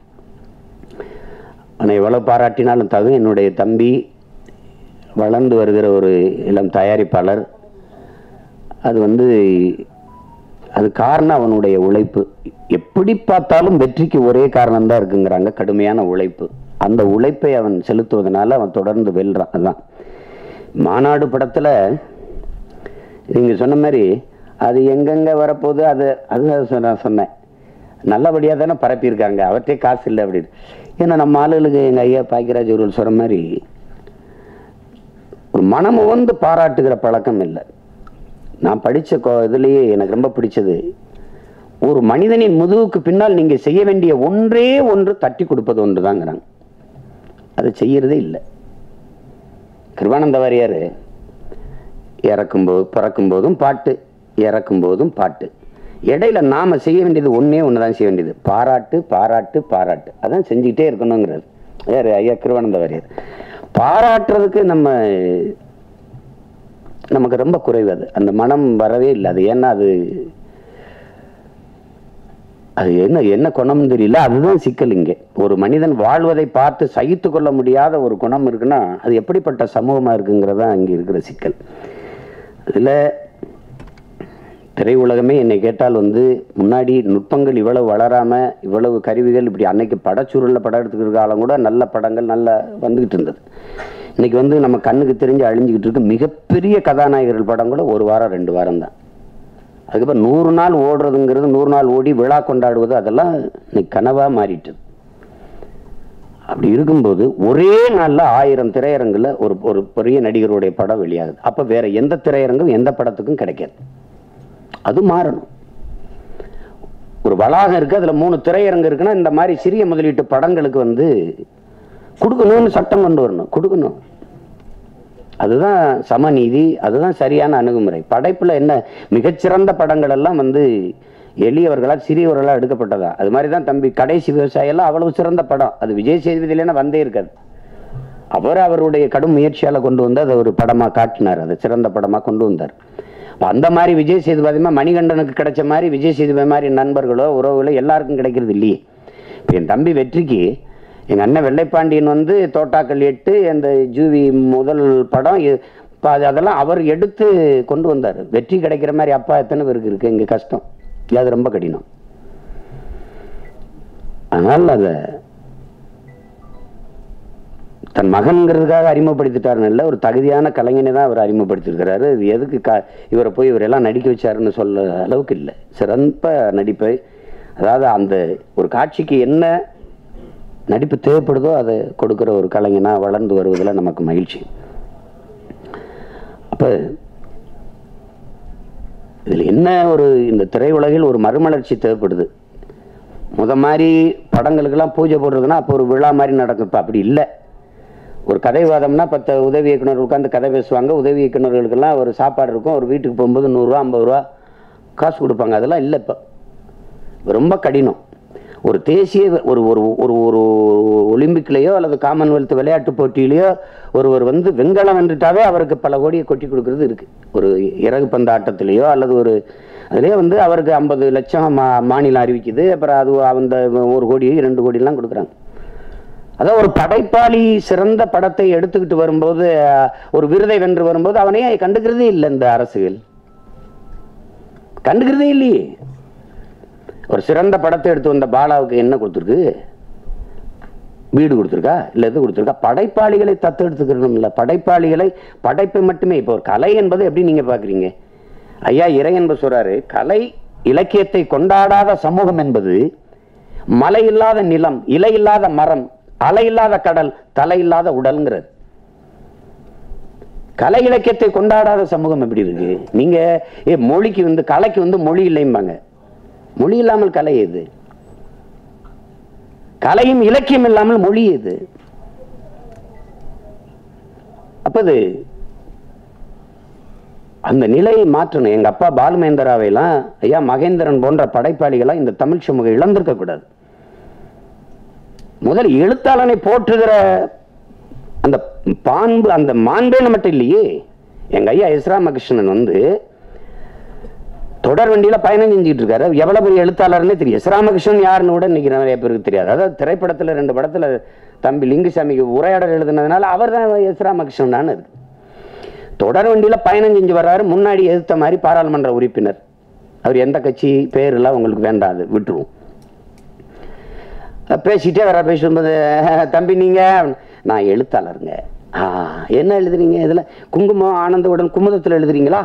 அவனை எவ்வளோ பாராட்டினாலும் தகும் என்னுடைய தம்பி வளர்ந்து வருகிற ஒரு இளம் தயாரிப்பாளர் அது வந்து அது காரணம் அவனுடைய உழைப்பு எப்படி பார்த்தாலும் வெற்றிக்கு ஒரே காரணம் தான் இருக்குங்கிறாங்க கடுமையான உழைப்பு அந்த உழைப்பை அவன் செலுத்துவதனால அவன் தொடர்ந்து வெல்றான் அதான் மாநாடு படத்துல நீங்க சொன்ன மாதிரி அது எங்கெங்க வரப்போகுது அது அது நான் சொன்னேன் நல்லபடியா தானே பரப்பியிருக்காங்க அவர்கிட்டே காசு இல்லை அப்படின்னு ஏன்னா நம்ம ஆளுகளுக்கு எங்க ஐயா பாக்கியராஜ் அவர்கள் சொன்ன மாதிரி ஒரு மனம் உவந்து பாராட்டுகிற பழக்கம் இல்லை நான் படிச்ச கோ- இதுலயே எனக்கு ரொம்ப பிடிச்சது ஒரு மனிதனின் முதுகுக்கு பின்னால் நீங்க செய்ய வேண்டிய ஒன்றே ஒன்று தட்டி கொடுப்பது ஒன்றுதாங்கிறாங்க அதை செய்யறதே இல்லை கிருபானந்த வாரியார் இறக்கும்போது பிறக்கும் போதும் பாட்டு இறக்கும் போதும் பாட்டு இடையில நாம செய்ய வேண்டியது ஒண்ணே ஒன்று தான் செய்ய வேண்டியது பாராட்டு பாராட்டு பாராட்டு அதான் செஞ்சுக்கிட்டே இருக்கணுங்கிறார் யார் ஐயா கிருவானந்த வாரியார் பாராட்டுறதுக்கு நம்ம நமக்கு ரொம்ப குறைவு அது அந்த மனம் வரவே இல்லை அது ஏன்னா அது அது என்ன என்ன குணம்னு தெரியல அதுதான் சிக்கல் இங்கே ஒரு மனிதன் வாழ்வதை பார்த்து சகித்து கொள்ள முடியாத ஒரு குணம் இருக்குன்னா அது எப்படிப்பட்ட சமூகமா இருக்குங்கிறதா அங்கே இருக்கிற சிக்கல் அதுல திரையுலகமே என்னை கேட்டால் வந்து முன்னாடி நுட்பங்கள் இவ்வளவு வளராம இவ்வளவு கருவிகள் இப்படி அன்னைக்கு படச்சூழல்ல படம் எடுத்துக்கிற காலம் கூட நல்ல படங்கள் நல்லா வந்துகிட்டு இருந்தது இன்னைக்கு வந்து நம்ம கண்ணுக்கு தெரிஞ்சு அழிஞ்சுக்கிட்டு இருக்கு மிகப்பெரிய கதாநாயகர்கள் படம் கூட ஒரு வாரம் ரெண்டு வாரம் தான் அதுக்கப்புறம் நூறு நாள் ஓடுறதுங்கிறது நூறு நாள் ஓடி விழா கொண்டாடுவது அதெல்லாம் இன்னைக்கு கனவா மாறிட்டது அப்படி இருக்கும்போது ஒரே நாள்ல ஆயிரம் திரையரங்குல ஒரு ஒரு பெரிய நடிகருடைய படம் வெளியாகுது அப்ப வேற எந்த திரையரங்கும் எந்த படத்துக்கும் கிடைக்காது அது மாறணும் ஒரு வளாகம் இருக்கு அதுல மூணு திரையரங்கு இருக்குன்னா இந்த மாதிரி சிறிய முதலீட்டு படங்களுக்கு வந்து கொடுக்கணும்னு சட்டம் கொண்டு வரணும் கொடுக்கணும் அதுதான் சமநீதி அதுதான் சரியான அணுகுமுறை படைப்புல என்ன மிகச்சிறந்த படங்கள் எல்லாம் வந்து எளியவர்களா சிறியவர்களா எடுக்கப்பட்டதா அது மாதிரி தான் தம்பி கடைசி விவசாயி எல்லாம் அவ்வளவு சிறந்த படம் அது விஜய் சேதுபதியில வந்தே இருக்காது அவர் அவருடைய கடும் முயற்சியால கொண்டு வந்து அதை ஒரு படமா காட்டினார் அதை சிறந்த படமா கொண்டு வந்தார் அப்ப அந்த மாதிரி விஜய் சேதுபதி மாதிரி மணிகண்டனுக்கு கிடைச்ச மாதிரி விஜய் சேதுபதி மாதிரி நண்பர்களோ உறவுகளோ எல்லாருக்கும் கிடைக்கிறது இல்லையே இப்போ என் தம்பி வெற்றிக்கு எங்கள் அண்ணன் வெள்ளைப்பாண்டியன் வந்து தோட்டாக்கள் எட்டு அந்த ஜூவி முதல் படம் இ- இப்ப அது அதெல்லாம் அவர் எடுத்து கொண்டு வந்தார் வெற்றி கிடைக்கிற மாதிரி அப்பா எத்தனை பேருக்கு இருக்கு இங்கே கஷ்டம் இது அது ரொம்ப கடினம் அதனால் அதை தன் மகன்கிறதுக்காக அறிமுகப்படுத்திட்டாருன்னு இல்லை ஒரு தகுதியான கலைஞனை தான் அவர் அறிமுகப்படுத்தியிருக்கிறாரு இது எதுக்கு கா இவரை போய் இவரெல்லாம் நடிக்க வச்சாருன்னு சொல்ல அளவுக்கு இல்லை சிறந்த நடிப்பை அதாவது அந்த ஒரு காட்சிக்கு என்ன நடிப்பு தேவைப்படுதோ அதை கொடுக்குற ஒரு கலைஞனா வளர்ந்து வருவதில் நமக்கு மகிழ்ச்சி அப்போ இதில் என்ன ஒரு இந்த திரையுலகில் ஒரு மறுமலர்ச்சி தேவைப்படுது முத மாதிரி படங்களுக்கெல்லாம் பூஜை போடுறதுன்னா அப்போ ஒரு விழா மாதிரி நடக்கும் இப்போ அப்படி இல்லை ஒரு கதைவாதம்னா பத்து உதவி இயக்குனர் உட்காந்து கதை பேசுவாங்க உதவி இயக்குனர்களுக்கெல்லாம் ஒரு சாப்பாடு இருக்கும் ஒரு வீட்டுக்கு போகும்போது நூறுரூவா ஐம்பது ரூபா காசு கொடுப்பாங்க அதெல்லாம் இல்லை இப்போ ரொம்ப கடினம் ஒரு தேசிய ஒரு ஒரு ஒரு ஒரு ஒலிம்பிக்லேயோ அல்லது காமன்வெல்த் விளையாட்டு போட்டியிலையோ ஒருவர் வந்து வெண்கலம் வென்றுட்டாவே அவருக்கு பல கோடியை கொட்டி கொடுக்கறது இருக்கு ஒரு இறகு பந்து ஆட்டத்திலேயோ அல்லது ஒரு அதுலேயே வந்து அவருக்கு ஐம்பது லட்சம் மா மாநிலம் அறிவிக்குது அப்புறம் அது அந்த ஒரு கோடி ரெண்டு கோடிலாம் கொடுக்குறாங்க அதான் ஒரு படைப்பாளி சிறந்த படத்தை எடுத்துக்கிட்டு வரும்போது அஹ், ஒரு விருதை வென்று வரும்போது அவனையே கண்டுக்கிறதே இல்லை இந்த அரசுகள் கண்டுக்கிறதே இல்லையே ஒரு சிறந்த படத்தை எடுத்து வந்த பாலாவுக்கு என்ன கொடுத்துருக்கு வீடு கொடுத்துருக்கா இல்லை எது கொடுத்துருக்கா படைப்பாளிகளை தத்தெடுத்துக்கணும் இல்லை படைப்பாளிகளை படைப்பை மட்டுமே இப்போ ஒரு கலை என்பது எப்படி நீங்க பாக்குறீங்க ஐயா இறை என்பது சொல்றாரு கலை இலக்கியத்தை கொண்டாடாத சமூகம் என்பது மலை இல்லாத நிலம் இலை இல்லாத மரம் அலை இல்லாத கடல் தலை இல்லாத உடல்ங்கிறது கலை இலக்கியத்தை கொண்டாடாத சமூகம் எப்படி இருக்கு நீங்க ஏ மொழிக்கு வந்து கலைக்கு வந்து மொழி இல்லைம்பாங்க மொழி இல்லாமல் கலை எது கலையும் இலக்கியம் இல்லாமல் மொழி எது அப்ப அது அந்த நிலையை மாற்றணும் எங்க அப்பா பாலுமேந்திராவையெல்லாம் ஐயா மகேந்திரன் போன்ற படைப்பாளிகளா இந்த தமிழ் சமூகம் இழந்திருக்க கூடாது முதல் எழுத்தாளனை போற்றுகிற அந்த பான்பு அந்த மாண்பே மட்டும் இல்லையே எங்க ஐயா எஸ் ராமகிருஷ்ணன் வந்து தொடர் வண்டியில பயணம் செஞ்சுட்டு இருக்காரு எவ்வளவு பெரிய எழுத்தாளர்னே தெரியும் எஸ் ராமகிருஷ்ணன் யாருன்னு கூட இன்னைக்கு நிறைய பேருக்கு தெரியாது அதாவது திரைப்படத்துல ரெண்டு படத்துல தம்பி லிங்குசாமிக்கு உரையாடல் எழுதுனதுனால அவர் தான் எஸ் ராமகிருஷ்ணன் தான் இருக்கு தொடர் வண்டியில பயணம் செஞ்சு வர்றாரு முன்னாடி எதிர்த்த மாதிரி பாராளுமன்ற உறுப்பினர் அவர் எந்த கட்சி பேர் எல்லாம் உங்களுக்கு வேண்டாம் அது விட்டுருவோம் பேசிட்டே வர பேசும்போது தம்பி நீங்க நான் எழுத்தாளருங்க ஆ என்ன எழுதுறீங்க இதுல குங்குமம் ஆனந்தவுடன் குமுதத்தில் எழுதுறீங்களா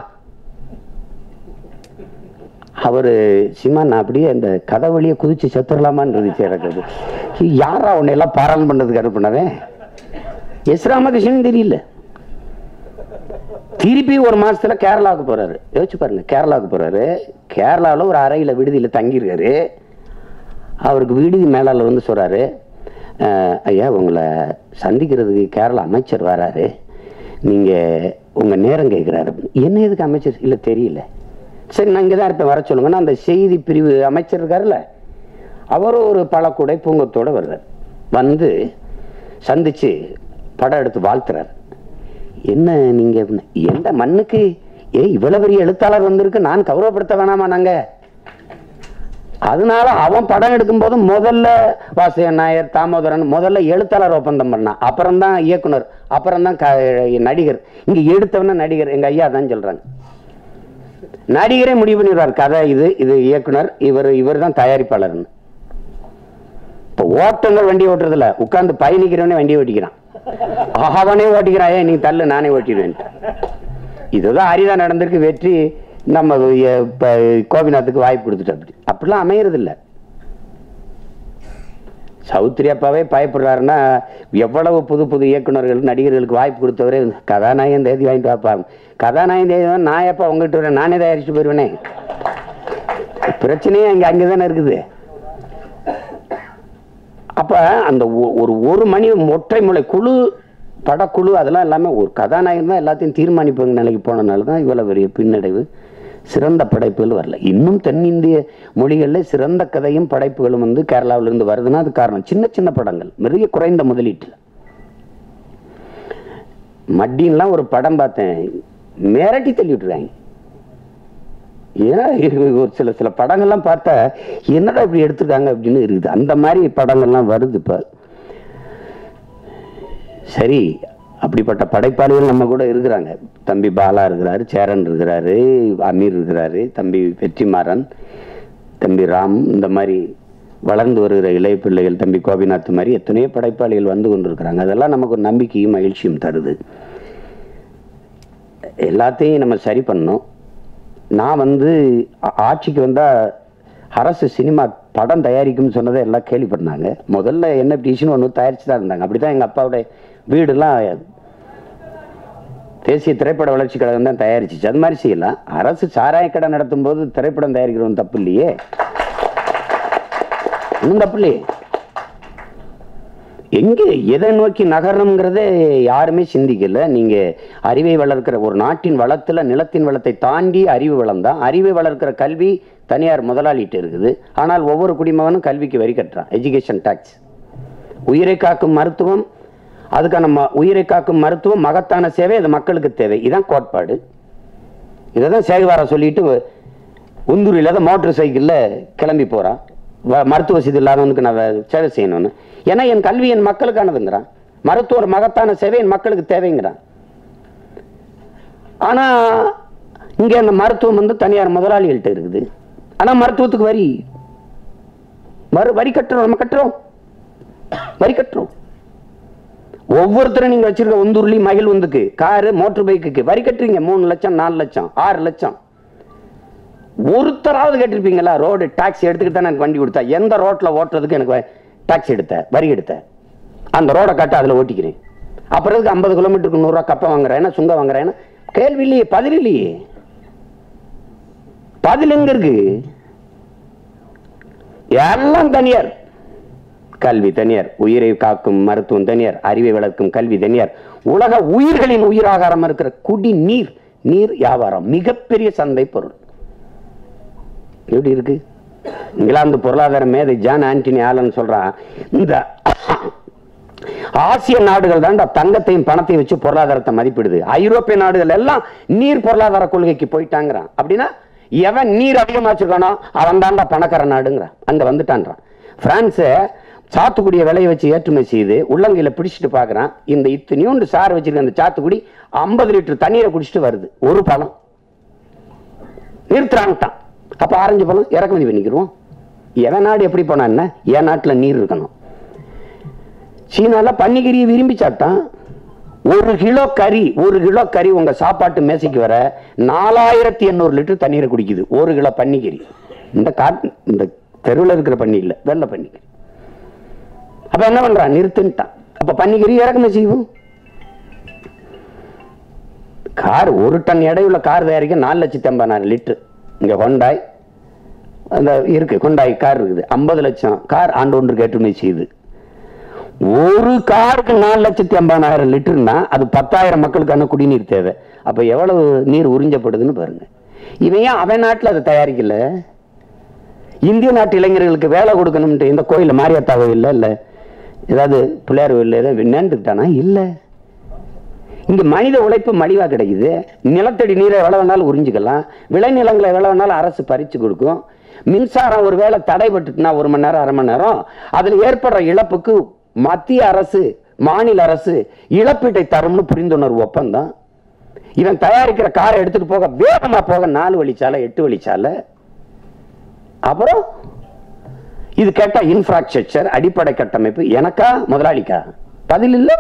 அவரு சிமா நான் அப்படியே அந்த கதை வழியை குதிச்சு செத்துடலாமான்னு இருந்துச்சு எனக்கு அது. யாரா உன்னை எல்லாம் பாராளும் பண்ணதுக்கு அனுப்பினவன் எஸ் ராமகிருஷ்ணன் தெரியல திருப்பி ஒரு மாசத்துல கேரளாவுக்கு போறாரு யோசிச்சு பாருங்க கேரளாவுக்கு போறாரு கேரளாவில் ஒரு அறையில விடுதியில தங்கியிருக்காரு அவருக்கு விடுதி மேலாளர் வந்து சொல்றாரு "அஹ், ஐயா உங்களை சந்திக்கிறதுக்கு கேரளா அமைச்சர் வராரு நீங்க உங்க நேரம் கேட்கிறாரு என்ன எதுக்கு அமைச்சர் இல்ல தெரியல சரி நான் இங்கே தான் இருப்பேன் வர சொல்லுங்கன்னா அந்த செய்தி பிரிவு அமைச்சர் இருக்காருல்ல அவரும் ஒரு பழக்கூடை பூங்கத்தோட வர்றார் வந்து சந்திச்சு படம் எடுத்து வாழ்த்துறாரு என்ன நீங்க அப்படின்னா, எந்த மண்ணுக்கு ஏ இவ்வளவு பெரிய எழுத்தாளர் வந்திருக்கு நான் கௌரவப்படுத்த வேணாமா நாங்க அதனால அவன் படம் எடுக்கும் போது முதல்ல வாசகன் நாயர் தாமோதரன் முதல்ல எழுத்தாளர் ஒப்பந்தம் பண்ணான் அப்புறம் தான் இயக்குனர் அப்புறம் தான் நடிகர் இங்க எடுத்தவன நடிகர் எங்க ஐயா தான் சொல்றாங்க நடிகரே முடிவு பண்ணிடுவார் கதை இது இது இயக்குனர் இவர் இவர் தான் தயாரிப்பாளர்னு இப்போ ஓட்டுநர் வண்டி ஓட்டுறதுல உட்கார்ந்து பயணிக்கிறவனே வண்டி ஓட்டிக்கிறான் அவனே ஓட்டிக்கிறான் ஏன் நீ தள்ளு நானே ஓட்டிடுவேன் இதுதான் அரிதா நடந்திருக்கு வெற்றி நம்ம எ- இப்ப கோபிநாத்துக்கு வாய்ப்பு கொடுத்துட்டு அப்படி அப்படிலாம் அமையறது இல்ல சௌத்ரி அப்பாவே பயப்படுறாருன்னா எவ்வளவு புது புது இயக்குனர்கள் நடிகர்களுக்கு வாய்ப்பு கொடுத்தவரே கதாநாயகன் தேதி வாங்கிட்டு வாப்பா கதாநாயகன் தேதி வாங்க, நான் எப்ப உங்ககிட்ட வரேன் நானே தயாரிச்சு போயிருவேனே பிரச்சனையே அங்க அங்கதானே இருக்குது அப்ப அந்த ஒ- ஒரு ஒரு மணி ஒற்றை முளை குழு படக்குழு அதெல்லாம் எல்லாமே ஒரு கதாநாயகன் தான் எல்லாத்தையும் தீர்மானிப்பாங்க நிலைக்கு போனனால தான் இவ்வளவு பெரிய பின்னடைவு சிறந்த படைப்புகள் வரல இன்னும் தென்னிந்திய மொழிகளில் சிறந்த கதையும் படைப்புகளும் வந்து கேரளாவுல இருந்து வருதுன்னா அது காரணம் சின்ன சின்ன படங்கள் மிக குறைந்த முதலீட்டில் மட்டின்லாம் ஒரு படம் பார்த்தேன் மிரட்டி தள்ளி விட்டுருக்காங்க ஏன்னா இது ஒரு சில சில படங்கள்லாம் பார்த்தா என்னடா இப்படி எடுத்திருக்காங்க அப்படின்னு இருக்குது அந்த மாதிரி படங்கள்லாம் வருது இப்போ சரி அப்படிப்பட்ட படைப்பாளிகள் நம்ம கூட இருக்கிறாங்க தம்பி பாலா இருக்கிறாரு சேரன் இருக்கிறாரு அமீர் இருக்கிறாரு தம்பி வெற்றிமாறன் தம்பி ராம் இந்த மாதிரி வளர்ந்து வருகிற இளைய பிள்ளைகள் தம்பி கோபிநாத் மாதிரி எத்தனையோ படைப்பாளிகள் வந்து கொண்டிருக்கிறாங்க அதெல்லாம் நமக்கு ஒரு நம்பிக்கையும் மகிழ்ச்சியும் தருது எல்லாத்தையும் நம்ம சரி பண்ணணும் நான் வந்து ஆ- ஆட்சிக்கு வந்தா அரசு சினிமா படம் தயாரிக்கும்னு சொன்னதை எல்லாம் கேள்விப்பட்டாங்க முதல்ல என்ன டிஷன் ஒன்று தயாரிச்சு தான் இருந்தாங்க அப்படிதான் எங்க அப்பாவுடைய வீடுலாம் தேசிய திரைப்பட வளர்ச்சி கழகம் தான் தயாரிச்சிச்சு அது மாதிரி செய்யலாம் அரசு சாராய கடை நடத்தும் போது திரைப்படம் தயாரிக்கிறவன் தப்பு இல்லையே ஒன்றும் தப்பு இல்லையே எங்க எதை நோக்கி நகரணுங்கிறதே யாருமே சிந்திக்கல நீங்க அறிவை வளர்க்கிற ஒரு நாட்டின் வளத்துல நிலத்தின் வளத்தை தாண்டி அறிவு வளம் தான் அறிவை வளர்க்கிற கல்வி தனியார் முதலாளிட்டு இருக்குது ஆனால் ஒவ்வொரு குடிமகனும் கல்விக்கு வரி கட்டுறான் எஜுகேஷன் டாக்ஸ் உயிரை காக்கும் மருத்துவம் அதுக்கான ம- உயிரை காக்கும் மருத்துவம் மகத்தான சேவை அது மக்களுக்கு தேவை இதான் கோட்பாடு இதை தான் சேகவாரா சொல்லிட்டு உந்தூர் இல்லாத மோட்டர் சைக்கிளில் கிளம்பி போகிறான் மருத்துவ வசதி இல்லாதவனுக்கு நான் வே- சேவை செய்யணும்னு ஏன்னா என் கல்வி என் மக்களுக்கானதுங்கிறான் மருத்துவர் மகத்தான சேவை என் மக்களுக்கு தேவைங்கிறான் ஆனா இங்க அந்த மருத்துவம் வந்து தனியார் முதலாளிகள்கிட்ட இருக்குது ஆனா மருத்துவத்துக்கு வரி வரி வரி கட்டுறோம் நம்ம கட்டுறோம் வரி கட்டுறோம் ஒவ்வொருத்தரும் நீங்க வச்சிருக்க உந்தூர்லி மகிழ் உந்துக்கு காரு மோட்டர் பைக்குக்கு வரி கட்டுறீங்க மூணு லட்சம் நாலு லட்சம் ஆறு லட்சம் ஒருத்தராவது கேட்டிருப்பீங்களா ரோடு டாக்ஸி எடுத்துக்கிட்டு தான் எனக்கு வண்டி கொடுத்தா எந்த ரோட்ல ஓட்டுறதுக்கு எனக்கு டாக்ஸி எடுத்த வரி எடுத்த அந்த ரோடை காட்ட அதுல ஓட்டிக்கிறேன் அப்புறம் எதுக்கு ஐம்பது கிலோமீட்டருக்கு நூறுரூவா கப்பை வாங்குறேன் சுங்க வாங்குறேன் கேள்வி இல்லையே பதில் இல்லையே பதில் எங்க இருக்கு எல்லாம் தனியார் கல்வி தனியார் உயிரை காக்கும் மருத்துவம் தனியார் அறிவை வளர்க்கும் கல்வி தனியார் உலக உயிர்களின் உயிராகாரம் இருக்கிற குடி நீர் நீர் வியாபாரம் மிகப்பெரிய சந்தை பொருள் எப்படி இருக்கு இங்கிலாந்து பொருளாதார மேதை ஜான் ஆண்டனி ஆலன் சொல்றான் இந்த ஆசிய நாடுகள் தான்டா தங்கத்தையும் பணத்தையும் வச்சு பொருளாதாரத்தை மதிப்பிடுது ஐரோப்பிய நாடுகள் எல்லாம் நீர் பொருளாதார கொள்கைக்கு போயிட்டாங்கிறான் அப்படின்னா எவன் நீர் அதிகமா வச்சிருக்கானோ அவன் தான்டா பணக்கார நாடுங்கிறான் அங்க வந்துட்டான்றான் பிரான்ஸ சாத்துக்குடியை விளைய வச்சு ஏற்றுமதி செய்து உள்ளங்கையில பிடிச்சிட்டு பார்க்கறான் இந்த இத்தனையோண்டு சார் வச்சிருக்க அந்த சாத்துக்குடி ஐம்பது லிட்டர் தண்ணீரை குடிச்சிட்டு வருது ஒரு பழம் நிறுத்துறான்ட்டான் அப்ப ஆரஞ்சு பழம் இறக்குமதி பண்ணிக்கிறோம் எவன் நாடு எப்படி போனா என்ன என் நாட்டுல நீர் இருக்கணும் சீனால பன்னிக்கறியை விரும்பி சாப்பிட்டான் ஒரு கிலோ கறி ஒரு கிலோ கறி உங்க சாப்பாட்டு மேசைக்கு வர நாலாயிரத்தி எண்ணூறு லிட்டர் தண்ணீரை குடிக்குது ஒரு கிலோ பன்னிக்கறி இந்த காட்டு இந்த தெருவில் இருக்கிற பண்ணி இல்ல வெள்ளை பன்னிக்கறி அப்ப என்ன பண்றான் நிறுத்துன்ட்டான் அப்ப பன்னிக்கறி இறக்குமதி செய்வோம் கார் ஒரு டன் எடையுள்ள கார் தயாரிக்க நாலு லட்சத்தி ஐம்பதாயிரம் லிட்டர் இங்க ஹொண்டாய் அந்த இருக்கு ஹொண்டாய் கார் இருக்குது ஐம்பது லட்சம் கார் ஆண்டு ஒன்றுக்கு ஏற்றுமதி செய்யுது ஒரு காருக்கு நாலு லட்சத்தி ஐம்பதாயிரம் லிட்டர்னா அது பத்தாயிரம் மக்களுக்கான குடிநீர் தேவை அப்ப எவ்வளவு நீர் உறிஞ்சப்படுதுன்னு பாருங்க இவன் ஏன் அவன் நாட்டுல அதை தயாரிக்கல இந்திய நாட்டு இளைஞர்களுக்கு வேலை கொடுக்கணும்ட்டு இந்த கோயில்ல மாரியாத்தா கோயில்ல இல்ல ஏதாவது பிள்ளையார் கோயில்ல ஏதாவது நேர்ந்துக்கிட்டானா இல்ல இங்க மனித உழைப்பு மலிவா கிடைக்குது நிலத்தடி நீரை எவ்வளவு வேணாலும் உறிஞ்சிக்கலாம் விளைநிலங்களை எவ்வளவு வேணாலும் அரசு பறிச்சு கொடுக்கும் மின்சாரம் ஒருவேளை தடைபட்டுட்டுனா ஒரு மணி நேரம் அரை மணி நேரம் அதுல ஏற்படுற இழப்புக்கு மத்திய அரசு மாநில அரசு இழப்பீட்டை தரும்னு புரிந்துணர்வு ஒப்பந்தம் இவன் தயாரிக்கிற காரை எடுத்துட்டு போக வேகமா போக நாலு வழிச்சாலை எட்டு வழிச்சாலை அப்புறம் இது கேட்டா இன்ஃப்ராஸ்ட்ரக்சர் அடிப்படை கட்டமைப்பு எனக்கா முதலாளிக்கா பதில் இல்லை